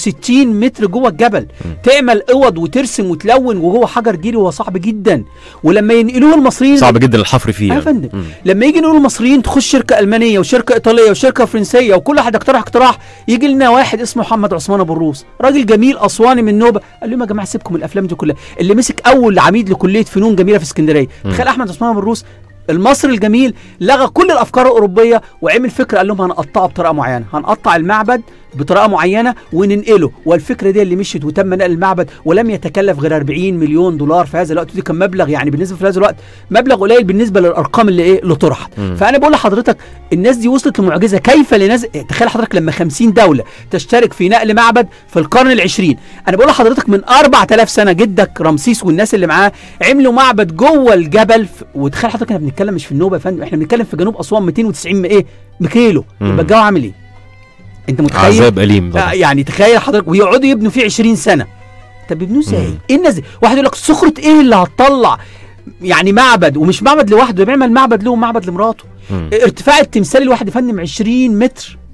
[SPEAKER 3] 64 متر جوه الجبل تعمل اوض وترسم وتلون وجوه حجر جيري وهو صعب جدا ولما ينقلوه المصريين
[SPEAKER 2] صعب جدا الحفر فيه
[SPEAKER 3] يا
[SPEAKER 2] يعني.
[SPEAKER 3] فندم
[SPEAKER 2] مم.
[SPEAKER 3] لما يجي نقول المصريين تخش شركه المانيه وشركه ايطاليه وشركه فرنسيه وكل واحد يقترح اقتراح يجي لنا واحد اسمه محمد عثمان ابو الروس راجل جميل اسواني من نوبه قال لهم يا جماعه سيبكم من الافلام دي كلها اللي مسك اول عميد لكليه فنون جميله في اسكندريه
[SPEAKER 2] مم.
[SPEAKER 3] تخيل احمد عثمان ابو الروس المصري الجميل لغى كل الافكار الاوروبيه وعمل فكره قال لهم هنقطعه بطريقه معينه هنقطع المعبد بطريقه معينه وننقله والفكره دي اللي مشيت وتم نقل المعبد ولم يتكلف غير 40 مليون دولار في هذا الوقت ودي كان مبلغ يعني بالنسبه في هذا الوقت مبلغ قليل بالنسبه للارقام اللي ايه اللي طرحت
[SPEAKER 2] مم.
[SPEAKER 3] فانا بقول لحضرتك الناس دي وصلت لمعجزه كيف لناس تخيل حضرتك لما 50 دوله تشترك في نقل معبد في القرن العشرين انا بقول لحضرتك من 4000 سنه جدك رمسيس والناس اللي معاه عملوا معبد جوه الجبل ف... وتخيل حضرتك احنا بنتكلم مش في النوبه يا فندم احنا بنتكلم في جنوب اسوان 290 ايه كيلو
[SPEAKER 2] مم.
[SPEAKER 3] يبقى الجو عامل ايه انت متخيل
[SPEAKER 2] عذاب اليم
[SPEAKER 3] آه
[SPEAKER 2] طبعا
[SPEAKER 3] يعني تخيل حضرتك ويقعدوا يبنوا فيه 20 سنه طب يبنوه ازاي
[SPEAKER 2] مم.
[SPEAKER 3] ايه الناس دي واحد يقول لك سخره ايه اللي هتطلع يعني معبد ومش معبد لوحده ده بيعمل معبد له ومعبد لمراته
[SPEAKER 2] مم.
[SPEAKER 3] ارتفاع التمثال الواحد يا فندم 20 متر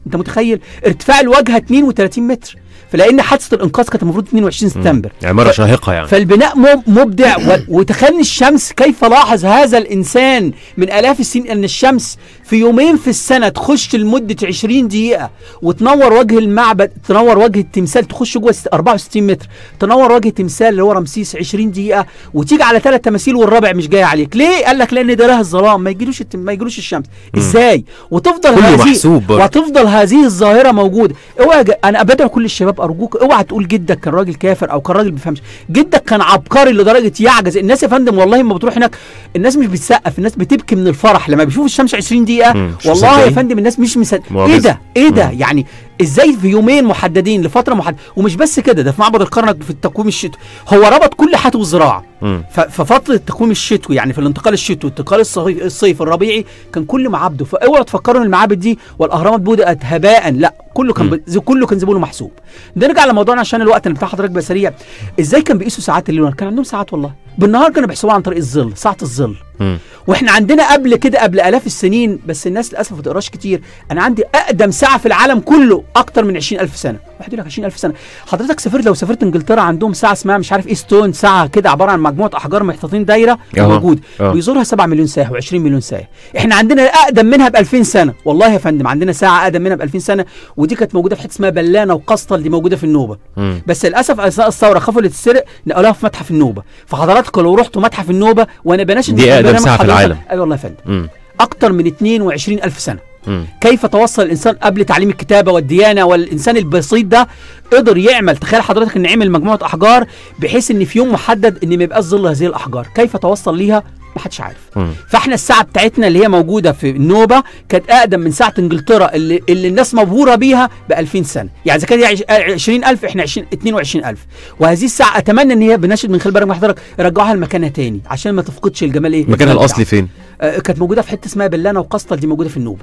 [SPEAKER 3] انت متخيل ارتفاع الواجهه 32 متر فلان حادثه الانقاذ كانت المفروض 22 سبتمبر
[SPEAKER 2] عماره
[SPEAKER 3] ف-
[SPEAKER 2] شاهقه يعني
[SPEAKER 3] فالبناء مب- مبدع و- وتخيل الشمس كيف لاحظ هذا الانسان من الاف السنين ان الشمس في يومين في السنه تخش لمده 20 دقيقه وتنور وجه المعبد تنور وجه التمثال تخش جوه ست- 64 متر تنور وجه التمثال اللي هو رمسيس 20 دقيقه وتيجي على ثلاث تماثيل والرابع مش جاي عليك ليه قال لك لان ده لها الظلام ما يجيلوش التم... ما يجيلوش الشمس ازاي وتفضل
[SPEAKER 2] كله
[SPEAKER 3] هذه
[SPEAKER 2] محسوب برضه.
[SPEAKER 3] وتفضل هذه الظاهره موجوده اوعى ج- انا بدعو كل الشباب ارجوك اوعى تقول جدك كان راجل كافر او كان راجل ما بيفهمش جدك كان عبقري لدرجه يعجز الناس يا فندم والله ما بتروح هناك الناس مش بتسقف الناس بتبكي من الفرح لما بيشوفوا الشمس 20 دقيقه
[SPEAKER 2] مم، مش
[SPEAKER 3] والله يا
[SPEAKER 2] مصدقين.
[SPEAKER 3] فندم الناس مش مصدق ايه
[SPEAKER 2] معجزة.
[SPEAKER 3] ده ايه ده
[SPEAKER 2] مم.
[SPEAKER 3] يعني ازاي في يومين محددين لفتره محدده ومش بس كده ده في معبد الكرنك في التقويم الشتوي هو ربط كل حياته بالزراعه
[SPEAKER 2] مم.
[SPEAKER 3] ف- ففتره التقويم الشتوي يعني في الانتقال الشتوي والانتقال الصيف الصيف الربيعي كان كل معابده فاوعوا تفكروا ان المعابد دي والاهرامات بدات هباء لا كله كان
[SPEAKER 2] مم.
[SPEAKER 3] ب... زي- كله كان زبونه محسوب نرجع لموضوعنا عشان الوقت اللي بتاع حضرتك بقى سريع ازاي كان بيقيسوا ساعات الليل والنهار؟ كان عندهم ساعات والله بالنهار كانوا بيحسبوها عن طريق الظل ساعه الظل
[SPEAKER 2] مم.
[SPEAKER 3] واحنا عندنا قبل كده قبل الاف السنين بس الناس للاسف ما بتقراش كتير انا عندي اقدم ساعه في العالم كله اكتر من 20000 سنه واحد يقول لك 20000 سنه حضرتك سافرت لو سافرت انجلترا عندهم ساعه اسمها مش عارف ايه ستون ساعه كده عباره عن مجموعه احجار محطوطين دايره
[SPEAKER 2] أهو.
[SPEAKER 3] موجود
[SPEAKER 2] أه.
[SPEAKER 3] بيزورها 7 مليون سائح و20 مليون سائح احنا عندنا اقدم منها ب 2000 سنه والله يا فندم عندنا ساعه اقدم منها ب 2000 سنه ودي كانت موجوده في حته اسمها بلانه وقسطل دي موجوده في النوبه
[SPEAKER 2] مم.
[SPEAKER 3] بس للاسف اثناء الثوره خافوا اللي تتسرق نقلوها في متحف النوبه فحضراتكم لو رحتوا متحف النوبه وانا بناشد
[SPEAKER 2] دي أقدم
[SPEAKER 3] برنامج
[SPEAKER 2] ساعة في
[SPEAKER 3] حضرتك-
[SPEAKER 2] العالم.
[SPEAKER 3] اي والله يا فندم
[SPEAKER 2] مم.
[SPEAKER 3] اكتر من 22 الف سنه
[SPEAKER 2] مم.
[SPEAKER 3] كيف توصل الانسان قبل تعليم الكتابه والديانه والانسان البسيط ده قدر يعمل تخيل حضرتك ان عمل مجموعه احجار بحيث ان في يوم محدد ان ما يبقاش ظل هذه الاحجار كيف توصل ليها ما حدش عارف
[SPEAKER 2] مم.
[SPEAKER 3] فاحنا الساعه بتاعتنا اللي هي موجوده في النوبه كانت اقدم من ساعه انجلترا اللي, اللي الناس مبهوره بيها ب 2000 سنه يعني اذا كانت هي عش- 20000 احنا 20 22000 وهذه الساعه اتمنى ان هي بنشد من خلال برنامج حضرتك رجعوها لمكانها تاني عشان ما تفقدش الجمال ايه
[SPEAKER 2] مكانها
[SPEAKER 3] الجمال
[SPEAKER 2] الاصلي فين
[SPEAKER 3] بتاعها. آه، كانت موجوده في حته اسمها بلانه وقسطل دي موجوده في النوبه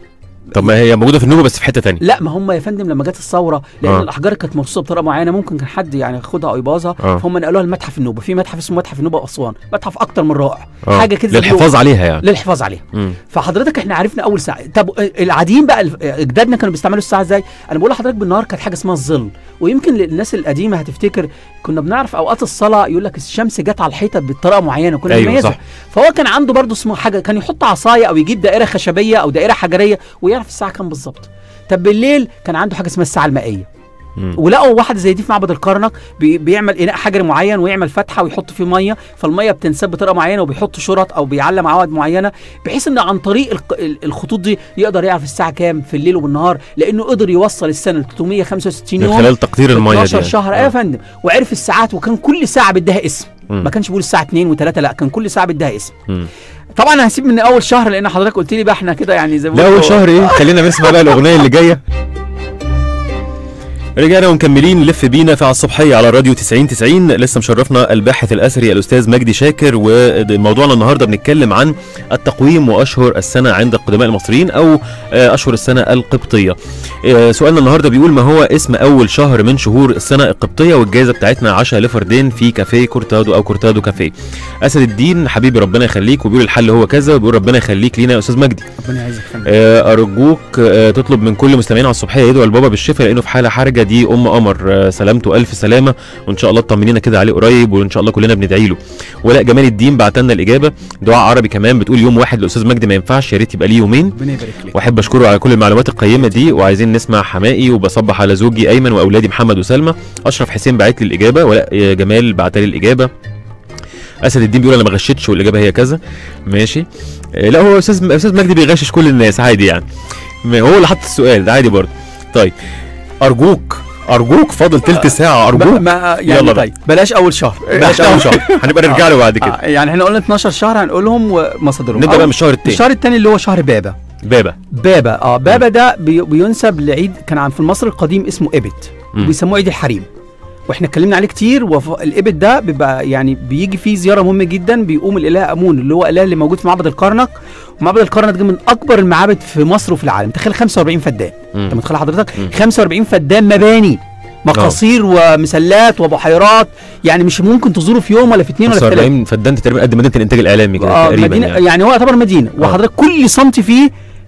[SPEAKER 2] طب ما هي موجوده في النوبه بس في حته تانية
[SPEAKER 3] لا ما هم يا فندم لما جت الثوره لان
[SPEAKER 2] آه.
[SPEAKER 3] الاحجار كانت مرصوصه بطريقه معينه ممكن كان حد يعني ياخدها او يبوظها
[SPEAKER 2] آه.
[SPEAKER 3] فهم نقلوها لمتحف النوبه في متحف اسمه متحف النوبه اسوان متحف اكتر من رائع
[SPEAKER 2] آه.
[SPEAKER 3] حاجه كده زي
[SPEAKER 2] للحفاظ عليها يعني
[SPEAKER 3] للحفاظ عليها
[SPEAKER 2] مم.
[SPEAKER 3] فحضرتك احنا عرفنا اول ساعه طب العاديين بقى الف- اجدادنا كانوا بيستعملوا الساعه ازاي انا بقول لحضرتك بالنهار كانت حاجه اسمها الظل ويمكن للناس القديمه هتفتكر كنا بنعرف اوقات الصلاه يقول لك الشمس جت على الحيطه بطريقه معينه كنا
[SPEAKER 2] أيوة،
[SPEAKER 3] نميزها
[SPEAKER 2] صح.
[SPEAKER 3] فهو كان عنده برضه اسمه حاجه كان يحط عصايه او يجيب دائره خشبيه او دائره حجريه ويعرف الساعه كام بالظبط طب بالليل كان عنده حاجه اسمها الساعه المائيه
[SPEAKER 2] مم.
[SPEAKER 3] ولقوا واحده زي دي في معبد الكرنك بي بيعمل اناء حجري معين ويعمل فتحه ويحط فيه ميه فالميه بتنساب بطريقه معينه وبيحط شرط او بيعلم عواد معينه بحيث ان عن طريق الق- ال- الخطوط دي يقدر يعرف الساعه كام في الليل وبالنهار لانه قدر يوصل السنه ل 365
[SPEAKER 2] من
[SPEAKER 3] يوم
[SPEAKER 2] خلال تقدير الميه دي
[SPEAKER 3] 12
[SPEAKER 2] يعني.
[SPEAKER 3] شهر ايوه يا فندم وعرف الساعات وكان كل ساعه بدها اسم
[SPEAKER 2] مم.
[SPEAKER 3] ما كانش بيقول الساعه 2 و3 لا كان كل ساعه بدها اسم
[SPEAKER 2] مم.
[SPEAKER 3] طبعا انا هسيب من اول شهر لان حضرتك قلت لي بقى احنا كده يعني زي ما
[SPEAKER 2] لا اول
[SPEAKER 3] بيقولوا-
[SPEAKER 2] شهر ايه خلينا نسمع بقى الاغنيه اللي جايه رجعنا ومكملين نلف بينا في على الصبحيه على راديو 90 90 لسه مشرفنا الباحث الاثري الاستاذ مجدي شاكر وموضوعنا النهارده بنتكلم عن التقويم واشهر السنه عند القدماء المصريين او آه، اشهر السنه القبطيه. آه، سؤالنا النهارده بيقول ما هو اسم اول شهر من شهور السنه القبطيه والجائزه بتاعتنا عشاء لفردين في كافيه كورتادو او كورتادو كافيه. اسد الدين حبيبي ربنا يخليك وبيقول الحل هو كذا وبيقول ربنا يخليك لينا يا استاذ مجدي.
[SPEAKER 3] ربنا يعزك يا فندم
[SPEAKER 2] آه، ارجوك آه، تطلب من كل مستمعين على الصبحيه يدعوا البابا بالشفاء لانه في حاله حرجه دي ام قمر آه، سلامته الف سلامه وان شاء الله تطمنينا كده عليه قريب وان شاء الله كلنا بندعي له ولاء جمال الدين بعت لنا الاجابه دعاء عربي كمان بتقول يوم واحد الاستاذ مجدي ما ينفعش يا ريت يبقى ليه يومين
[SPEAKER 3] ربنا يبارك لك
[SPEAKER 2] واحب اشكره على كل المعلومات القيمه دي وعايزين نسمع حمائي وبصبح على زوجي ايمن واولادي محمد وسلمى اشرف حسين بعت لي الاجابه ولاء جمال بعت لي الاجابه اسد الدين بيقول انا ما غشيتش والاجابه هي كذا ماشي آه، لا هو استاذ استاذ مجدي بيغشش كل الناس عادي يعني ما هو اللي حط السؤال ده عادي برضه طيب ارجوك ارجوك فاضل تلت ساعه ارجوك
[SPEAKER 3] ما يعني
[SPEAKER 2] يلا
[SPEAKER 3] يلا
[SPEAKER 2] بقى.
[SPEAKER 3] طيب بلاش اول شهر
[SPEAKER 2] بلاش اول شهر هنبقى نرجع له بعد كده
[SPEAKER 3] آه، يعني احنا قلنا 12 شهر هنقولهم ومصادرهم
[SPEAKER 2] نبدا بقى
[SPEAKER 3] أول-
[SPEAKER 2] من الشهر التاني
[SPEAKER 3] الشهر الثاني اللي هو شهر بابا
[SPEAKER 2] بابا
[SPEAKER 3] بابا اه بابا ده بي بينسب لعيد كان عن في مصر القديم اسمه ابت
[SPEAKER 2] مم.
[SPEAKER 3] بيسموه عيد الحريم واحنا اتكلمنا عليه كتير والابت ده بيبقى يعني بيجي فيه زياره مهمه جدا بيقوم الاله امون اللي هو اله اللي موجود في معبد الكرنك ومعبد الكرنك ده من اكبر المعابد في مصر وفي العالم تخيل 45 فدان
[SPEAKER 2] مم.
[SPEAKER 3] انت متخيل حضرتك
[SPEAKER 2] مم.
[SPEAKER 3] 45 فدان مباني مقاصير ومسلات وبحيرات يعني مش ممكن تزوره في يوم ولا في اثنين ولا في ثلاثه
[SPEAKER 2] 45 فدان تقريبا قد مدينه الانتاج الاعلامي كده
[SPEAKER 3] آه
[SPEAKER 2] تقريبا
[SPEAKER 3] مدينة
[SPEAKER 2] يعني
[SPEAKER 3] يعني. هو يعتبر مدينه
[SPEAKER 2] آه.
[SPEAKER 3] وحضرتك كل سنتي فيه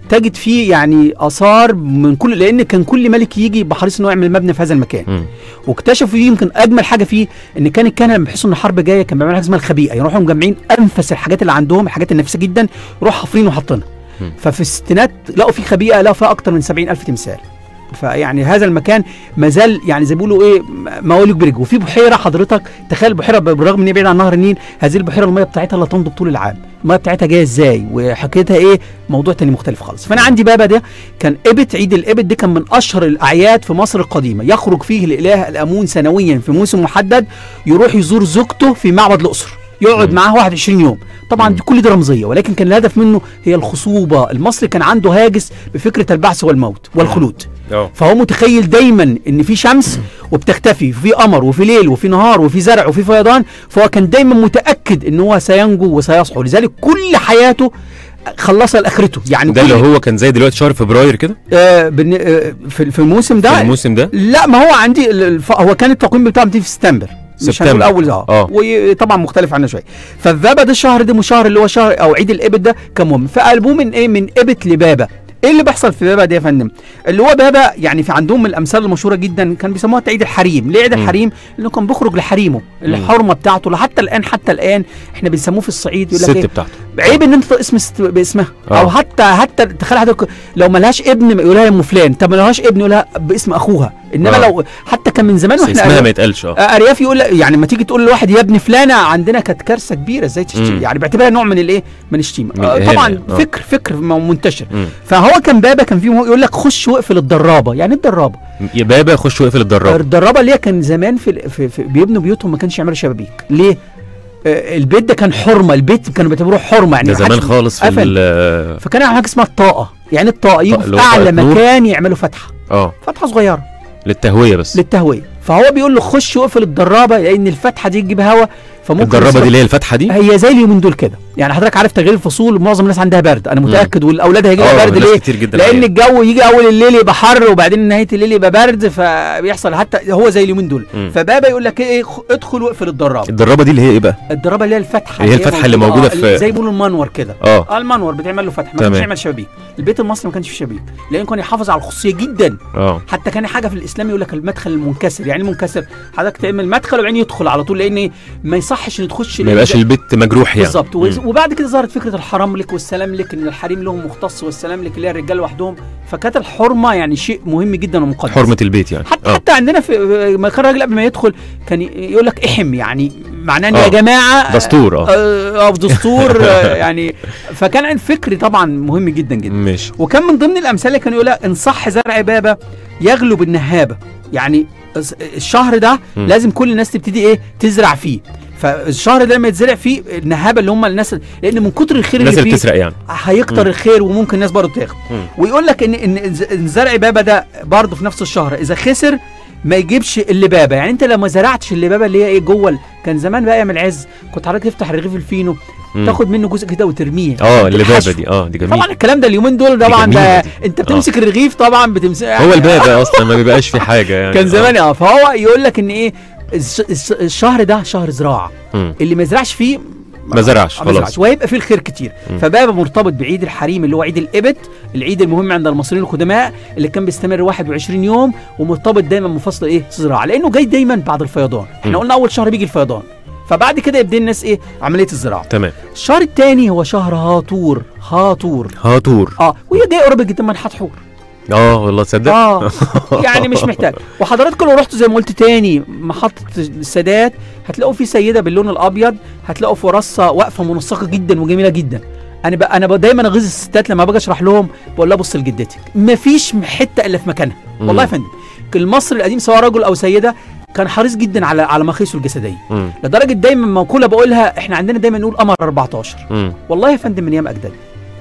[SPEAKER 3] تجد فيه يعني اثار من كل لان كان كل ملك يجي يبقى حريص انه يعمل مبنى في هذا المكان
[SPEAKER 2] مم.
[SPEAKER 3] واكتشفوا فيه يمكن اجمل حاجه فيه ان كان الكهنه لما بيحسوا ان الحرب جايه كان بيعملوا حاجه اسمها الخبيئه يروحوا مجمعين انفس الحاجات اللي عندهم الحاجات النفيسه جدا يروحوا حافرين وحاطينها
[SPEAKER 2] مم.
[SPEAKER 3] ففي الستينات لقوا فيه خبيئه لقوا فيها اكتر من 70 الف تمثال فيعني هذا المكان ما زال يعني زي ما بيقولوا ايه مواليك برج وفي بحيره حضرتك تخيل البحيره بالرغم ان هي بعيده عن نهر النيل هذه البحيره الميه بتاعتها لا تنضب طول العام الميه بتاعتها جايه ازاي وحكايتها ايه موضوع تاني مختلف خالص فانا عندي بابا ده كان ابت عيد الابت ده كان من اشهر الاعياد في مصر القديمه يخرج فيه الاله الامون سنويا في موسم محدد يروح يزور زوجته في معبد الاقصر يقعد
[SPEAKER 2] مم.
[SPEAKER 3] معاه 21 يوم طبعا
[SPEAKER 2] مم.
[SPEAKER 3] دي كل دي رمزيه ولكن كان الهدف منه هي الخصوبه المصري كان عنده هاجس بفكره البعث والموت والخلود
[SPEAKER 2] اه
[SPEAKER 3] فهو متخيل دايما ان في شمس وبتختفي وفي قمر وفي ليل وفي نهار وفي زرع وفي فيضان فهو كان دايما متاكد ان هو سينجو وسيصحو لذلك كل حياته خلصها لاخرته يعني
[SPEAKER 2] ده
[SPEAKER 3] كل-
[SPEAKER 2] اللي هو كان زي دلوقتي شهر فبراير كده
[SPEAKER 3] آه بالن- آه في في الموسم ده
[SPEAKER 2] في الموسم ده
[SPEAKER 3] لا ما هو عندي ال- الف... هو كان التقويم بتاعه بتيجي في سبتمبر مش
[SPEAKER 2] سبتمبر.
[SPEAKER 3] هنقول اول اه,
[SPEAKER 2] آه.
[SPEAKER 3] وطبعا مختلف عنه شويه فالذبه ده الشهر ده مش شهر اللي هو شهر او عيد الابت ده كان مهم فقلبوه من ايه من ابت لبابا ايه اللي بيحصل في بابا دي يا فندم اللي هو بابا يعني في عندهم من الامثال المشهوره جدا كان بيسموها عيد الحريم ليه عيد
[SPEAKER 2] مم.
[SPEAKER 3] الحريم لانه كان بيخرج لحريمه الحرمه بتاعته لحتى الان حتى الان احنا بنسموه في الصعيد يقول لك
[SPEAKER 2] الست
[SPEAKER 3] ايه
[SPEAKER 2] بتاعته
[SPEAKER 3] عيب ان انت تنطق اسم است... باسمها
[SPEAKER 2] آه.
[SPEAKER 3] او حتى حتى تخيل حضرتك لو ملهاش ابن يقولها يا ام فلان طب ما لهاش ابن يقولها باسم اخوها انما
[SPEAKER 2] آه.
[SPEAKER 3] لو حتى كان من زمان
[SPEAKER 2] بس
[SPEAKER 3] واحنا
[SPEAKER 2] اسمها
[SPEAKER 3] أرياف-
[SPEAKER 2] ما يتقالش اه
[SPEAKER 3] آه، ارياف يقول يعني لما تيجي تقول لواحد يا ابن فلانه عندنا كانت كارثه كبيره ازاي تشتم
[SPEAKER 2] مم.
[SPEAKER 3] يعني باعتبارها نوع من الايه من الشتيمه
[SPEAKER 2] من
[SPEAKER 3] آه
[SPEAKER 2] الإهانة
[SPEAKER 3] طبعا
[SPEAKER 2] يعني. آه.
[SPEAKER 3] فكر فكر م- منتشر
[SPEAKER 2] مم.
[SPEAKER 3] فهو كان بابا كان فيهم يقول لك خش واقفل الدرابه يعني إيه الدرابه
[SPEAKER 2] يا بابا خش واقفل الدراب
[SPEAKER 3] الدرابه اللي هي كان زمان في, ال- في, في بيبنوا بيوتهم ما كانش يعملوا شبابيك ليه آه، البيت ده كان حرمه البيت كانوا بيعتبروه حرمه يعني
[SPEAKER 2] ده زمان
[SPEAKER 3] محدش-
[SPEAKER 2] خالص في
[SPEAKER 3] قفل.
[SPEAKER 2] ال-
[SPEAKER 3] فكان يعمل حاجه اسمها الطاقه يعني الطاقه يجوا
[SPEAKER 2] اللي
[SPEAKER 3] في
[SPEAKER 2] هو
[SPEAKER 3] اعلى
[SPEAKER 2] طاقة نور.
[SPEAKER 3] مكان يعملوا فتحه
[SPEAKER 2] اه
[SPEAKER 3] فتحه صغيره
[SPEAKER 2] للتهويه بس
[SPEAKER 3] للتهويه فهو بيقول له خش واقفل الدرابه لان الفتحه دي تجيب هوا فممكن
[SPEAKER 2] الدرابه
[SPEAKER 3] يصير-
[SPEAKER 2] دي اللي هي الفتحه دي
[SPEAKER 3] هي زي اليومين دول كده يعني حضرتك عارف تغيير الفصول معظم الناس عندها برد انا متاكد والاولاد هيجي لها
[SPEAKER 2] اه
[SPEAKER 3] برد
[SPEAKER 2] ناس
[SPEAKER 3] ليه
[SPEAKER 2] كتير جدا
[SPEAKER 3] لان
[SPEAKER 2] عليها.
[SPEAKER 3] الجو يجي اول الليل يبقى حر وبعدين نهايه الليل يبقى برد فبيحصل حتى هو زي اليومين دول
[SPEAKER 2] مم.
[SPEAKER 3] فبابا يقول لك ايه خ- ادخل واقفل الدرابه
[SPEAKER 2] الدرابه دي اللي هي ايه بقى
[SPEAKER 3] الدرابه اللي هي الفتحه
[SPEAKER 2] اللي هي الفتحة اللي موجودة
[SPEAKER 3] آه،
[SPEAKER 2] في-
[SPEAKER 3] زي ما بيقولوا المنور كده
[SPEAKER 2] اه
[SPEAKER 3] اه المنور بتعمل له فتح ما
[SPEAKER 2] تمام.
[SPEAKER 3] كانش يعمل شبابيك البيت المصري ما كانش فيه شبابيك لان كان يحافظ على الخصوصيه جدا
[SPEAKER 2] اه
[SPEAKER 3] حتى كان حاجه في الاسلام يقول لك المدخل المنكسر يعني إيه منكسر حضرتك تعمل مدخل وبعدين يدخل على طول لان ما يصحش ان تخش
[SPEAKER 2] ما يبقاش البيت مجروح يعني
[SPEAKER 3] بالظبط
[SPEAKER 2] مم.
[SPEAKER 3] وز- وبعد كده ظهرت فكره الحرام لك والسلام لك ان الحريم لهم مختص والسلام لك اللي هي الرجال لوحدهم فكانت الحرمه يعني شيء مهم جدا ومقدس
[SPEAKER 2] حرمه البيت يعني
[SPEAKER 3] حتى
[SPEAKER 2] اه
[SPEAKER 3] حتى عندنا في ما كان الراجل قبل ما يدخل كان ي- يقول لك احم يعني معناه ان
[SPEAKER 2] آه.
[SPEAKER 3] يا جماعه
[SPEAKER 2] دستور اه
[SPEAKER 3] اه آه، دستور آه، يعني فكان الفكر طبعا مهم جدا جدا
[SPEAKER 2] ماشي
[SPEAKER 3] وكان من ضمن الامثله اللي كان يقولها ان صح زرع بابا يغلب النهابه يعني الس- الشهر ده
[SPEAKER 2] مم.
[SPEAKER 3] لازم كل الناس تبتدي ايه تزرع فيه فالشهر ده لما يتزرع فيه النهابه اللي هم الناس لان من كتر الخير
[SPEAKER 2] الناس
[SPEAKER 3] اللي
[SPEAKER 2] اللي
[SPEAKER 3] فيه
[SPEAKER 2] بتسرق يعني
[SPEAKER 3] هيكتر
[SPEAKER 2] مم.
[SPEAKER 3] الخير وممكن الناس برضه تاخد
[SPEAKER 2] مم.
[SPEAKER 3] ويقول لك ان ان إن ز- إن زرع بابا ده برضه في نفس الشهر اذا خسر ما يجيبش اللي بابا يعني انت لو ما زرعتش اللي بابا اللي هي ايه جوه ال- كان زمان بقى يعمل عز كنت حضرتك تفتح رغيف الفينو
[SPEAKER 2] مم.
[SPEAKER 3] تاخد منه جزء كده وترميه
[SPEAKER 2] اه اللي بابا
[SPEAKER 3] الحشو.
[SPEAKER 2] دي اه دي جميله
[SPEAKER 3] طبعا الكلام ده اليومين دول طبعا
[SPEAKER 2] جميلة
[SPEAKER 3] ده
[SPEAKER 2] دي.
[SPEAKER 3] انت بتمسك الرغيف طبعا بتمسك
[SPEAKER 2] هو البابا اصلا ما بيبقاش في حاجه يعني
[SPEAKER 3] كان
[SPEAKER 2] آه.
[SPEAKER 3] زمان اه فهو يقول لك ان ايه الش- الش- الشهر ده شهر زراعه
[SPEAKER 2] مم.
[SPEAKER 3] اللي ما يزرعش فيه
[SPEAKER 2] ما زرعش
[SPEAKER 3] ما
[SPEAKER 2] خلاص
[SPEAKER 3] زرعش وهيبقى فيه الخير كتير
[SPEAKER 2] مم.
[SPEAKER 3] فبابا مرتبط بعيد الحريم اللي هو عيد الابت العيد المهم عند المصريين القدماء اللي كان بيستمر 21 يوم ومرتبط دايما بفصل ايه زراعه لانه جاي دايما بعد الفيضان احنا
[SPEAKER 2] مم.
[SPEAKER 3] قلنا اول شهر بيجي الفيضان فبعد كده يبدا الناس ايه عمليه الزراعه
[SPEAKER 2] تمام
[SPEAKER 3] الشهر الثاني هو شهر هاطور هاطور
[SPEAKER 2] هاتور
[SPEAKER 3] اه وهي جاي قريب جدا من حتحور
[SPEAKER 2] اه والله تصدق
[SPEAKER 3] اه يعني مش محتاج وحضراتكم لو رحتوا زي ما قلت تاني محطه السادات هتلاقوا في سيده باللون الابيض هتلاقوا في راسها واقفه منسقه جدا وجميله جدا انا بقى انا بقى دايما اغيظ الستات لما باجي اشرح لهم بقول لها بص لجدتك مفيش حته الا في مكانها والله يا
[SPEAKER 2] مم.
[SPEAKER 3] فندم المصري القديم سواء رجل او سيده كان حريص جدا على على مقاييسه الجسديه
[SPEAKER 2] مم.
[SPEAKER 3] لدرجه دايما مقوله بقولها احنا عندنا دايما نقول قمر 14
[SPEAKER 2] مم.
[SPEAKER 3] والله يا فندم من ايام اجدادي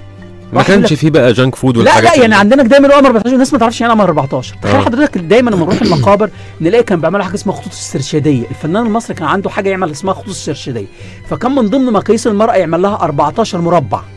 [SPEAKER 2] ما
[SPEAKER 3] واحد يقول
[SPEAKER 2] كانش فيه بقى جانك فود
[SPEAKER 3] لا
[SPEAKER 2] والحاجات
[SPEAKER 3] لا يعني
[SPEAKER 2] اللي-
[SPEAKER 3] عندنا دايما القمر 14 الناس ما تعرفش يعني قمر 14 تخيل
[SPEAKER 2] آه.
[SPEAKER 3] حضرتك دايما لما نروح المقابر نلاقي كان بيعملوا حاجه اسمها خطوط السرشاديه الفنان المصري كان عنده حاجه يعمل اسمها خطوط السرشاديه فكان من ضمن مقاييس المراه يعمل لها 14 مربع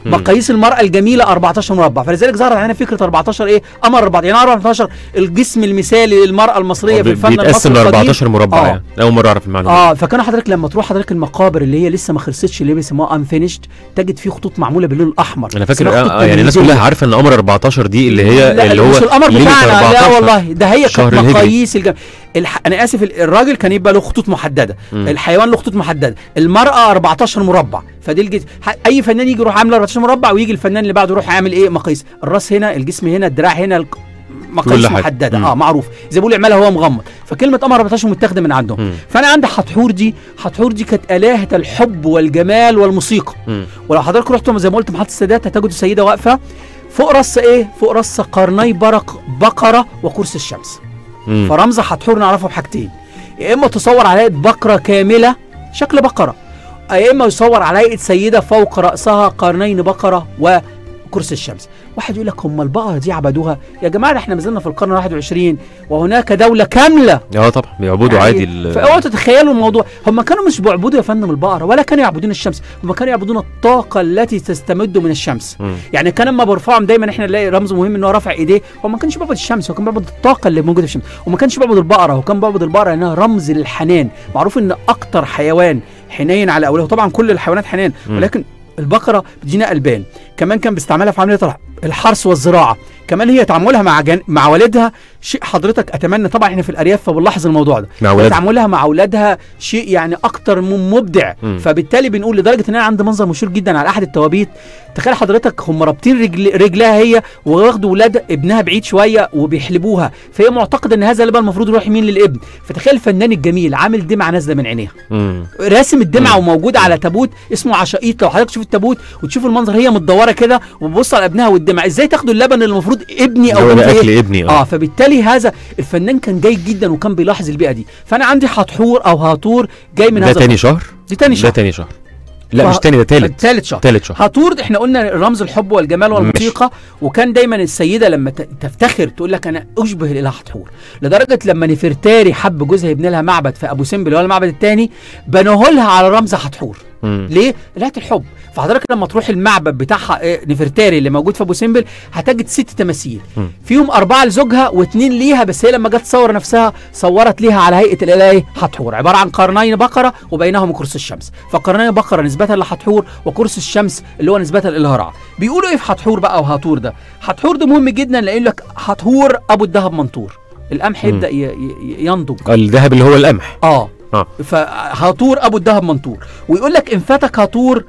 [SPEAKER 3] مقاييس المراه الجميله 14 مربع فلذلك ظهرت عندنا فكره 14 ايه قمر 14 يعني 14 الجسم المثالي للمراه المصريه في الفن
[SPEAKER 2] بيتقسم ل
[SPEAKER 3] المصري القديم
[SPEAKER 2] 14 مربع
[SPEAKER 3] آه.
[SPEAKER 2] يعني اول مره اعرف المعلومه
[SPEAKER 3] اه فكانوا حضرتك لما تروح حضرتك المقابر اللي هي لسه ما خلصتش اللي بيسموها انفينيشد تجد فيه خطوط معموله باللون الاحمر
[SPEAKER 2] انا فاكر
[SPEAKER 3] اسمها خطوط
[SPEAKER 2] آه آه، يعني الناس
[SPEAKER 3] تمييزية.
[SPEAKER 2] كلها عارفه ان قمر 14 دي اللي هي
[SPEAKER 3] لا
[SPEAKER 2] اللي هو
[SPEAKER 3] مش القمر
[SPEAKER 2] ليلة
[SPEAKER 3] بتاعنا لا
[SPEAKER 2] 14.
[SPEAKER 3] والله ده هي
[SPEAKER 2] شهر
[SPEAKER 3] كانت
[SPEAKER 2] الهجري.
[SPEAKER 3] مقاييس الجم... الح... انا اسف ال- الراجل كان يبقى له خطوط محدده
[SPEAKER 2] مم.
[SPEAKER 3] الحيوان له خطوط محدده المراه 14 مربع فدي الجز... ح- اي فنان يجي يروح عامل 14 مربع ويجي الفنان اللي بعده يروح عامل ايه مقاييس الراس هنا الجسم هنا الدراع هنا الك... مقاييس
[SPEAKER 2] كل حاجة.
[SPEAKER 3] محدده
[SPEAKER 2] مم.
[SPEAKER 3] اه معروف زي بيقولوا اعملها وهو مغمض فكلمه قمر 14 متاخده من عندهم
[SPEAKER 2] مم.
[SPEAKER 3] فانا عندي حتحور دي حتحور دي كانت الهه الحب والجمال والموسيقى
[SPEAKER 2] مم.
[SPEAKER 3] ولو حضرتك رحتوا زي ما قلت محطه السادات هتجدوا سيده واقفه فوق راسها ايه؟ فوق راسها قرني برق بقره وقرص الشمس
[SPEAKER 2] مم.
[SPEAKER 3] فرمز حتحور نعرفه بحاجتين يا اما تصور على هيئه بقره كامله شكل بقره يا اما يصور على هيئه سيده فوق راسها قرنين بقره وكرسي الشمس واحد يقول لك هم البقره دي عبدوها يا جماعه ده احنا ما زلنا في القرن 21 وهناك دوله كامله
[SPEAKER 2] اه طبعا بيعبدوا عادي ال-
[SPEAKER 3] فاوعوا تتخيلوا الموضوع هم كانوا مش بيعبدوا يا فندم البقره ولا كانوا يعبدون الشمس هم كانوا يعبدون الطاقه التي تستمد من الشمس
[SPEAKER 2] مم.
[SPEAKER 3] يعني كان لما برفعهم دايما احنا نلاقي رمز مهم ان هو رافع ايديه هو ما كانش بيعبد الشمس هو كان بيعبد الطاقه اللي موجوده في الشمس وما كانش بيعبد البقره هو كان بيعبد البقره لانها رمز للحنان معروف ان اكتر حيوان حنين على اولاده طبعا كل الحيوانات حنان
[SPEAKER 2] مم.
[SPEAKER 3] ولكن البقره بتدينا البان كمان كان بيستعملها في عمليه الح- الحرث والزراعه كمان هي تعاملها مع جن... مع والدها شيء حضرتك اتمنى طبعا احنا في الارياف فبنلاحظ الموضوع ده
[SPEAKER 2] مع ولادها.
[SPEAKER 3] تعاملها مع اولادها شيء يعني اكتر من مبدع
[SPEAKER 2] مم.
[SPEAKER 3] فبالتالي بنقول لدرجه ان انا عندي منظر مشهور جدا على احد التوابيت تخيل حضرتك هم رابطين رجل رجلها هي واخدوا ولاد ابنها بعيد شويه وبيحلبوها فهي معتقده ان هذا اللبن المفروض يروح يمين للابن فتخيل الفنان الجميل عامل دمعه نازله من عينيها
[SPEAKER 2] مم.
[SPEAKER 3] راسم الدمعه
[SPEAKER 2] مم.
[SPEAKER 3] وموجود على تابوت اسمه عشائيط لو حضرتك تشوف التابوت وتشوف المنظر هي متدوره كده وبتبص على ابنها والدمعه ازاي تاخدوا اللبن اللي المفروض ابني او
[SPEAKER 2] هو
[SPEAKER 3] بنتي
[SPEAKER 2] ده
[SPEAKER 3] إيه؟
[SPEAKER 2] اكل ابني
[SPEAKER 3] اه فبالتالي هذا الفنان كان جيد جدا وكان بيلاحظ البيئه دي فانا عندي حتحور او هاتور جاي من
[SPEAKER 2] ده
[SPEAKER 3] هذا
[SPEAKER 2] تاني
[SPEAKER 3] الفصل.
[SPEAKER 2] شهر
[SPEAKER 3] دي تاني
[SPEAKER 2] ده
[SPEAKER 3] شهر
[SPEAKER 2] تاني شهر لا
[SPEAKER 3] ف-
[SPEAKER 2] مش تاني ده تالت
[SPEAKER 3] ثالث شهر
[SPEAKER 2] تالت شهر
[SPEAKER 3] هاتور احنا قلنا رمز الحب والجمال والموسيقى وكان دايما السيده لما ت- تفتخر تقول لك انا اشبه الاله حتحور لدرجه لما نفرتاري حب جوزها يبني لها معبد في ابو سمبل اللي هو المعبد الثاني بنوه لها على رمز حتحور
[SPEAKER 2] مم.
[SPEAKER 3] ليه؟ إلهة الحب فحضرتك لما تروح المعبد بتاعها إيه، نفرتاري اللي موجود في ابو سمبل هتجد ست تماثيل
[SPEAKER 2] مم.
[SPEAKER 3] فيهم اربعه لزوجها واثنين ليها بس هي لما جت تصور نفسها صورت ليها على هيئه الاله إيه؟ حتحور عباره عن قرنين بقره وبينهم قرص الشمس فقرنين بقره نسبه لحتحور وقرص الشمس اللي هو نسبه للاله رع بيقولوا ايه في حتحور بقى وهاتور ده حتحور ده مهم جدا لان لك حتحور ابو الذهب منطور القمح
[SPEAKER 2] مم.
[SPEAKER 3] يبدا ي- ي- ينضج
[SPEAKER 2] الذهب اللي هو القمح
[SPEAKER 3] اه
[SPEAKER 2] اه
[SPEAKER 3] فهاتور ابو الدهب منطور ويقول لك ان فاتك هاتور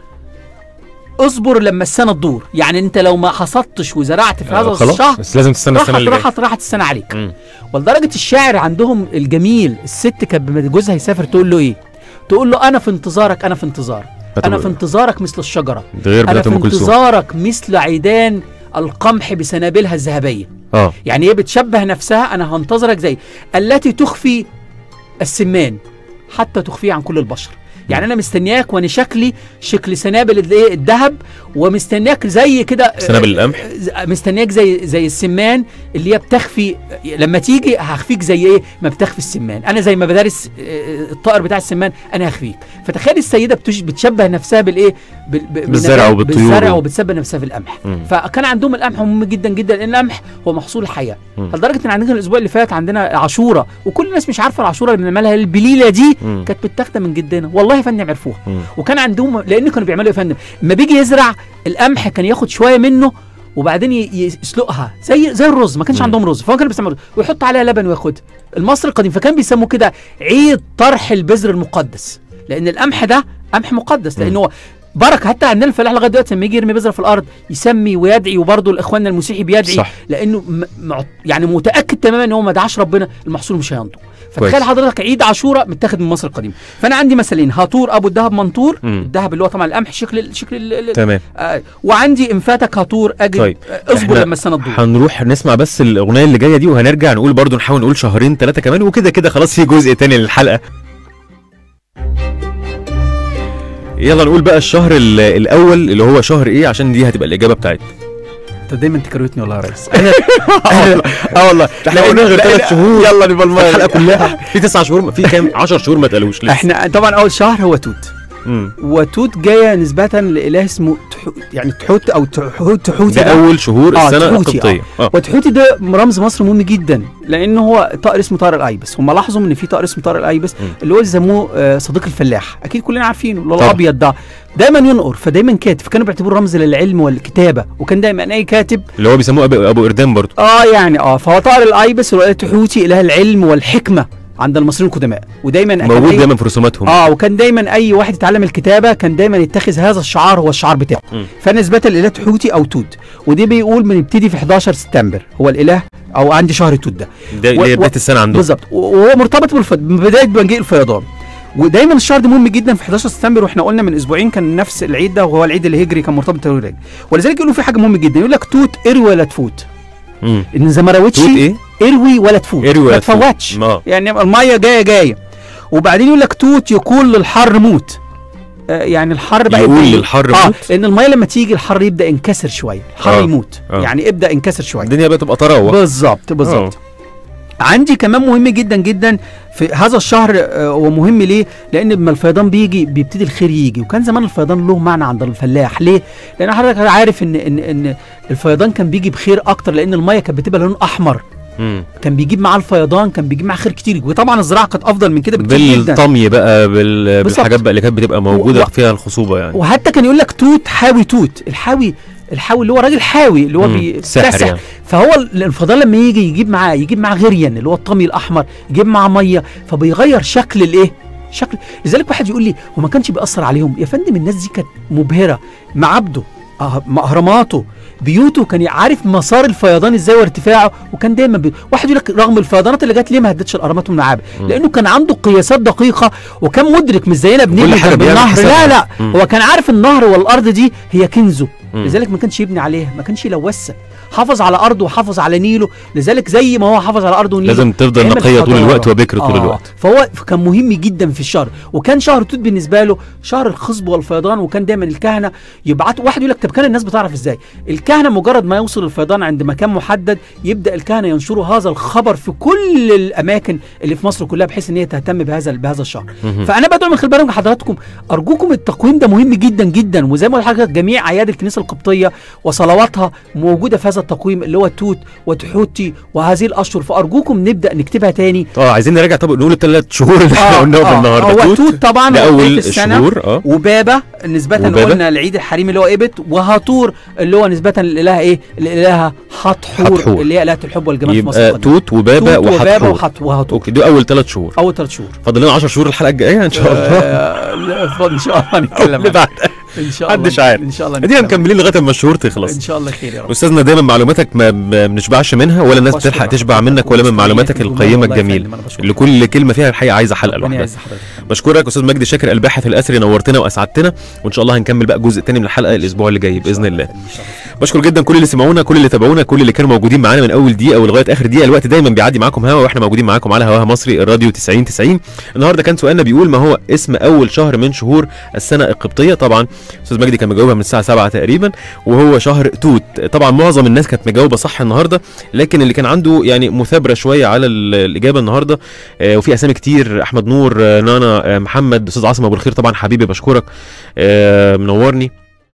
[SPEAKER 3] اصبر لما السنه تدور يعني انت لو ما حصدتش وزرعت في هذا
[SPEAKER 2] آه، خلاص
[SPEAKER 3] الشهر
[SPEAKER 2] بس لازم تستنى
[SPEAKER 3] راحت
[SPEAKER 2] السنه اللي جايه
[SPEAKER 3] راحت راحت السنه عليك
[SPEAKER 2] مم.
[SPEAKER 3] ولدرجه الشاعر عندهم الجميل الست كانت لما جوزها يسافر تقول له ايه تقول له انا في انتظارك انا في انتظارك انا في انتظارك مثل الشجره
[SPEAKER 2] ده غير
[SPEAKER 3] انا
[SPEAKER 2] بتاعت
[SPEAKER 3] في
[SPEAKER 2] ام كلثوم
[SPEAKER 3] انتظارك مثل عيدان القمح بسنابلها الذهبيه
[SPEAKER 2] اه
[SPEAKER 3] يعني هي بتشبه نفسها انا هنتظرك زي التي تخفي السمان حتى تخفيه عن كل البشر يعني انا مستنياك وانا شكلي شكل سنابل الايه الذهب ومستنياك زي كده
[SPEAKER 2] سنابل القمح
[SPEAKER 3] آه، مستنياك زي زي السمان اللي هي بتخفي لما تيجي هخفيك زي ايه ما بتخفي السمان انا زي ما بدرس آه، الطائر بتاع السمان انا هخفيك فتخيل السيده بتش- بتشبه نفسها بالايه بال- ب-
[SPEAKER 2] بالزرع
[SPEAKER 3] بالنبات-
[SPEAKER 2] وبالطيور
[SPEAKER 3] بالزرع
[SPEAKER 2] و-
[SPEAKER 3] وبتشبه نفسها بالقمح
[SPEAKER 2] مم.
[SPEAKER 3] فكان عندهم القمح مهم جدا جدا لان القمح هو محصول الحياه
[SPEAKER 2] مم.
[SPEAKER 3] لدرجه ان عندنا الاسبوع اللي فات عندنا عاشوره وكل الناس مش عارفه العاشوره اللي بنعملها البليله دي
[SPEAKER 2] مم.
[SPEAKER 3] كانت متاخده من جدنا والله يا فندم عرفوها
[SPEAKER 2] مم.
[SPEAKER 3] وكان عندهم لان كانوا بيعملوا إيه يا فندم لما بيجي يزرع القمح كان ياخد شويه منه وبعدين ي- يسلقها زي زي الرز ما كانش
[SPEAKER 2] مم.
[SPEAKER 3] عندهم رز فهو كانوا بيستعملوا رز ويحط عليها لبن وياخدها المصري القديم فكان بيسموه كده عيد طرح البذر المقدس لان القمح ده قمح مقدس لان
[SPEAKER 2] مم.
[SPEAKER 3] هو بركه حتى عندنا الفلاح لغايه دلوقتي لما يجي يرمي بذره في الارض يسمي ويدعي وبرضه الاخوان المسيحي بيدعي
[SPEAKER 2] صح.
[SPEAKER 3] لانه م... مع... يعني متاكد تماما ان هو ما دعاش ربنا المحصول مش هينضج
[SPEAKER 2] كويس.
[SPEAKER 3] فتخيل حضرتك عيد عاشوراء متاخد من مصر القديمه فانا عندي مثلين هاتور ابو الذهب منطور
[SPEAKER 2] مم.
[SPEAKER 3] الذهب اللي هو طبعا القمح شكل شكل ال- ال-
[SPEAKER 2] تمام
[SPEAKER 3] آه وعندي ان فاتك هاتور اجل
[SPEAKER 2] طيب.
[SPEAKER 3] آه اصبر
[SPEAKER 2] إحنا
[SPEAKER 3] لما السنه تدور
[SPEAKER 2] هنروح نسمع بس الاغنيه اللي جايه دي وهنرجع نقول برضو نحاول نقول شهرين ثلاثه كمان وكده كده خلاص في جزء تاني للحلقه يلا نقول بقى الشهر ال- الاول اللي هو شهر ايه عشان دي هتبقى الاجابه بتاعتنا
[SPEAKER 3] انت دايما تكروتني والله يا ريس
[SPEAKER 2] اه والله احنا قلنا غير ثلاث شهور
[SPEAKER 3] يلا نبقى
[SPEAKER 2] الحلقه كلها في تسع شهور في كام 10 شهور ما اتقالوش لسه
[SPEAKER 3] احنا طبعا اول شهر هو توت
[SPEAKER 2] مم.
[SPEAKER 3] وتوت جايه نسبه لاله اسمه تحو يعني تحوت او تحوت تحوتي
[SPEAKER 2] ده اول شهور
[SPEAKER 3] آه،
[SPEAKER 2] السنه
[SPEAKER 3] تحوتي،
[SPEAKER 2] القبطيه اه
[SPEAKER 3] وتحوتي ده رمز مصر مهم جدا لان هو طائر اسمه طائر الايبس هم لاحظوا ان في طائر اسمه طائر الايبس
[SPEAKER 2] مم.
[SPEAKER 3] اللي هو يسموه آه، صديق الفلاح اكيد كلنا عارفينه اللي هو
[SPEAKER 2] طبعا.
[SPEAKER 3] الابيض ده دايما ينقر فدايما كاتب فكانوا بيعتبروه رمز للعلم والكتابه وكان دايما اي كاتب
[SPEAKER 2] اللي هو بيسموه ابو, أبو اردان برضو
[SPEAKER 3] اه يعني اه فهو طائر الايبس اللي هو تحوتي اله العلم والحكمه عند المصريين القدماء ودايما كان
[SPEAKER 2] موجود
[SPEAKER 3] أي-
[SPEAKER 2] دايما في رسوماتهم
[SPEAKER 3] اه وكان دايما اي واحد يتعلم الكتابه كان دايما يتخذ هذا الشعار هو الشعار بتاعه
[SPEAKER 2] مم.
[SPEAKER 3] فنسبه الاله حوتي او توت ودي بيقول بنبتدي في 11 سبتمبر هو الاله او عندي شهر توت ده
[SPEAKER 2] ده اللي هي
[SPEAKER 3] و-
[SPEAKER 2] بدايه السنه عندهم
[SPEAKER 3] بالظبط و- وهو مرتبط بالف... ببدايه مجيء الفيضان ودايما الشهر ده مهم جدا في 11 سبتمبر واحنا قلنا من اسبوعين كان نفس العيد ده وهو العيد الهجري كان مرتبط بالتواريخ الهجري ولذلك يقولوا في حاجه مهمه جدا يقول لك توت اروي ولا تفوت
[SPEAKER 2] مم.
[SPEAKER 3] ان اذا ما روتش
[SPEAKER 2] توت ايه؟
[SPEAKER 3] اروي ولا تفوت
[SPEAKER 2] اروي ولا
[SPEAKER 3] ما
[SPEAKER 2] تفوت.
[SPEAKER 3] تفوتش
[SPEAKER 2] اه
[SPEAKER 3] يعني الميه جايه جايه وبعدين يقول لك توت يقول للحر موت آه يعني الحر بقى
[SPEAKER 2] يقول
[SPEAKER 3] يبدأ-
[SPEAKER 2] للحر
[SPEAKER 3] اه
[SPEAKER 2] موت؟
[SPEAKER 3] لان الميه لما تيجي الحر يبدا ينكسر شويه الحر
[SPEAKER 2] آه.
[SPEAKER 3] يموت
[SPEAKER 2] آه.
[SPEAKER 3] يعني ابدا انكسر شويه
[SPEAKER 2] الدنيا بقى تبقى طراوه
[SPEAKER 3] بالظبط بالظبط عندي كمان مهم جدا جدا في هذا الشهر آه، هو مهم ليه؟ لان لما الفيضان بيجي بيبتدي الخير يجي وكان زمان الفيضان له معنى عند الفلاح ليه؟ لان حضرتك عارف ان ان ان الفيضان كان بيجي بخير اكتر لان الميه كانت بتبقى لون احمر
[SPEAKER 2] مم.
[SPEAKER 3] كان بيجيب معاه الفيضان كان بيجيب معاه خير كتير وطبعا الزراعه كانت افضل من كده بكتير جدا
[SPEAKER 2] بالطمي بقى بال...
[SPEAKER 3] بالظبط.
[SPEAKER 2] بالحاجات بقى اللي كانت بتبقى موجوده
[SPEAKER 3] و-
[SPEAKER 2] فيها الخصوبه يعني
[SPEAKER 3] وحتى كان يقول لك توت حاوي توت الحاوي الحاوي اللي هو راجل حاوي اللي هو
[SPEAKER 2] مم.
[SPEAKER 3] بيكتسح
[SPEAKER 2] ساحر يعني
[SPEAKER 3] فهو ال- الفضاء لما يجي يجيب معاه يجيب معاه غريان اللي هو الطمي الاحمر يجيب معاه ميه فبيغير شكل الايه شكل لذلك واحد يقول لي هو ما كانش بيأثر عليهم يا فندم الناس دي كانت مبهره معابده أه- اهراماته بيوته كان عارف مسار الفيضان ازاي وارتفاعه وكان دايما بي... واحد يقول لك رغم الفيضانات اللي جت ليه ما هدتش الاهرامات والمعابد
[SPEAKER 2] مم.
[SPEAKER 3] لانه كان عنده قياسات دقيقه وكان مدرك مش زينا
[SPEAKER 2] كل
[SPEAKER 3] بنبني
[SPEAKER 2] حاجة
[SPEAKER 3] جنب
[SPEAKER 2] بيعمل
[SPEAKER 3] النهر
[SPEAKER 2] حسابها.
[SPEAKER 3] لا لا
[SPEAKER 2] مم.
[SPEAKER 3] هو كان عارف النهر والارض دي هي كنزه
[SPEAKER 2] مم.
[SPEAKER 3] لذلك ما كانش يبني عليها ما كانش يلوثها حافظ على ارضه وحافظ على نيله لذلك زي ما هو حافظ على ارضه ونيله
[SPEAKER 2] لازم تفضل
[SPEAKER 3] عمل
[SPEAKER 2] نقيه طول
[SPEAKER 3] حضارة.
[SPEAKER 2] الوقت وبكر طول
[SPEAKER 3] آه.
[SPEAKER 2] الوقت
[SPEAKER 3] فهو كان مهم جدا في الشهر وكان شهر توت بالنسبه له شهر الخصب والفيضان وكان دايما الكهنه يبعتوا واحد يقول لك طب كان الناس بتعرف ازاي الكهنه مجرد ما يوصل الفيضان عند مكان محدد يبدا الكهنه ينشروا هذا الخبر في كل الاماكن اللي في مصر كلها بحيث ان هي تهتم بهذا بهذا الشهر
[SPEAKER 2] مهم.
[SPEAKER 3] فانا بدعو من خلال برنامج حضراتكم ارجوكم التقويم ده مهم جدا جدا وزي ما قلت لحضرتك جميع اعياد الكنيسه القبطيه وصلواتها موجوده في هذا التقويم اللي هو توت وتحوتي وهذه الاشهر فارجوكم نبدا نكتبها تاني
[SPEAKER 2] اه عايزين نراجع طب نقول الثلاث شهور اللي احنا
[SPEAKER 3] آه،
[SPEAKER 2] قلناهم
[SPEAKER 3] آه،
[SPEAKER 2] النهارده
[SPEAKER 3] هو توت طبعا
[SPEAKER 2] ده
[SPEAKER 3] هو بداية
[SPEAKER 2] اول
[SPEAKER 3] السنة.
[SPEAKER 2] الشهور اه
[SPEAKER 3] وبابا نسبة
[SPEAKER 2] وبابا.
[SPEAKER 3] قلنا العيد الحريمي اللي هو ابت وهاتور اللي هو نسبة للإله ايه؟ للإلهة حتحور
[SPEAKER 2] حتحور.
[SPEAKER 3] اللي هي إلهة الحب والجمال في مصر
[SPEAKER 2] يبقى
[SPEAKER 3] القديمة.
[SPEAKER 2] توت وبابا
[SPEAKER 3] توت وبابا
[SPEAKER 2] وحتحور
[SPEAKER 3] وحت وهاتور
[SPEAKER 2] اوكي دول اول ثلاث شهور
[SPEAKER 3] أول ثلاث شهور
[SPEAKER 2] فاضل لنا 10 شهور الحلقه الجايه ان شاء الله
[SPEAKER 3] آه، لا، فضل ان شاء الله هنتكلم
[SPEAKER 2] اللي
[SPEAKER 3] عنها.
[SPEAKER 2] بعد
[SPEAKER 3] ان شاء الله
[SPEAKER 2] محدش عارف.
[SPEAKER 3] ان شاء الله
[SPEAKER 2] ادينا
[SPEAKER 3] نتكلم.
[SPEAKER 2] مكملين لغايه اما الشهور
[SPEAKER 3] ان
[SPEAKER 2] تخلص
[SPEAKER 3] شاء الله خير يا رب
[SPEAKER 2] استاذنا دايما معلوماتك ما ما بنشبعش منها ولا الناس
[SPEAKER 3] بشكرك.
[SPEAKER 2] بتلحق تشبع منك ولا من معلوماتك
[SPEAKER 3] والله
[SPEAKER 2] القيمه
[SPEAKER 3] يا
[SPEAKER 2] الجميله
[SPEAKER 3] فندم، أنا بشكرك.
[SPEAKER 2] اللي كل كلمه فيها الحقيقه عايزه حلقه
[SPEAKER 3] ربنا
[SPEAKER 2] لوحدها
[SPEAKER 3] يعز حضرتك
[SPEAKER 2] بشكرك استاذ مجدي شاكر الباحث الاسري نورتنا واسعدتنا وان شاء الله هنكمل بقى الجزء الثاني من الحلقه الاسبوع اللي جاي باذن الله
[SPEAKER 3] إن شاء الله.
[SPEAKER 2] بشكر جدا كل اللي سمعونا كل اللي تابعونا كل اللي كانوا موجودين معانا من اول دقيقه ولغايه اخر دقيقه الوقت دايما بيعدي معاكم هوا واحنا موجودين معاكم على هواها مصري الراديو 90 90 النهارده كان سؤالنا بيقول ما هو اسم اول شهر من شهور السنه القبطيه طبعا استاذ مجدي كان مجاوبها من الساعه 7 تقريبا وهو شهر توت طبعا معظم الناس كانت مجاوبه صح النهارده لكن اللي كان عنده يعني مثابره شويه على ال- الاجابه النهارده آه، وفي اسامي كتير احمد نور آه، نانا آه، محمد استاذ عاصم ابو الخير طبعا حبيبي بشكرك آه، منورني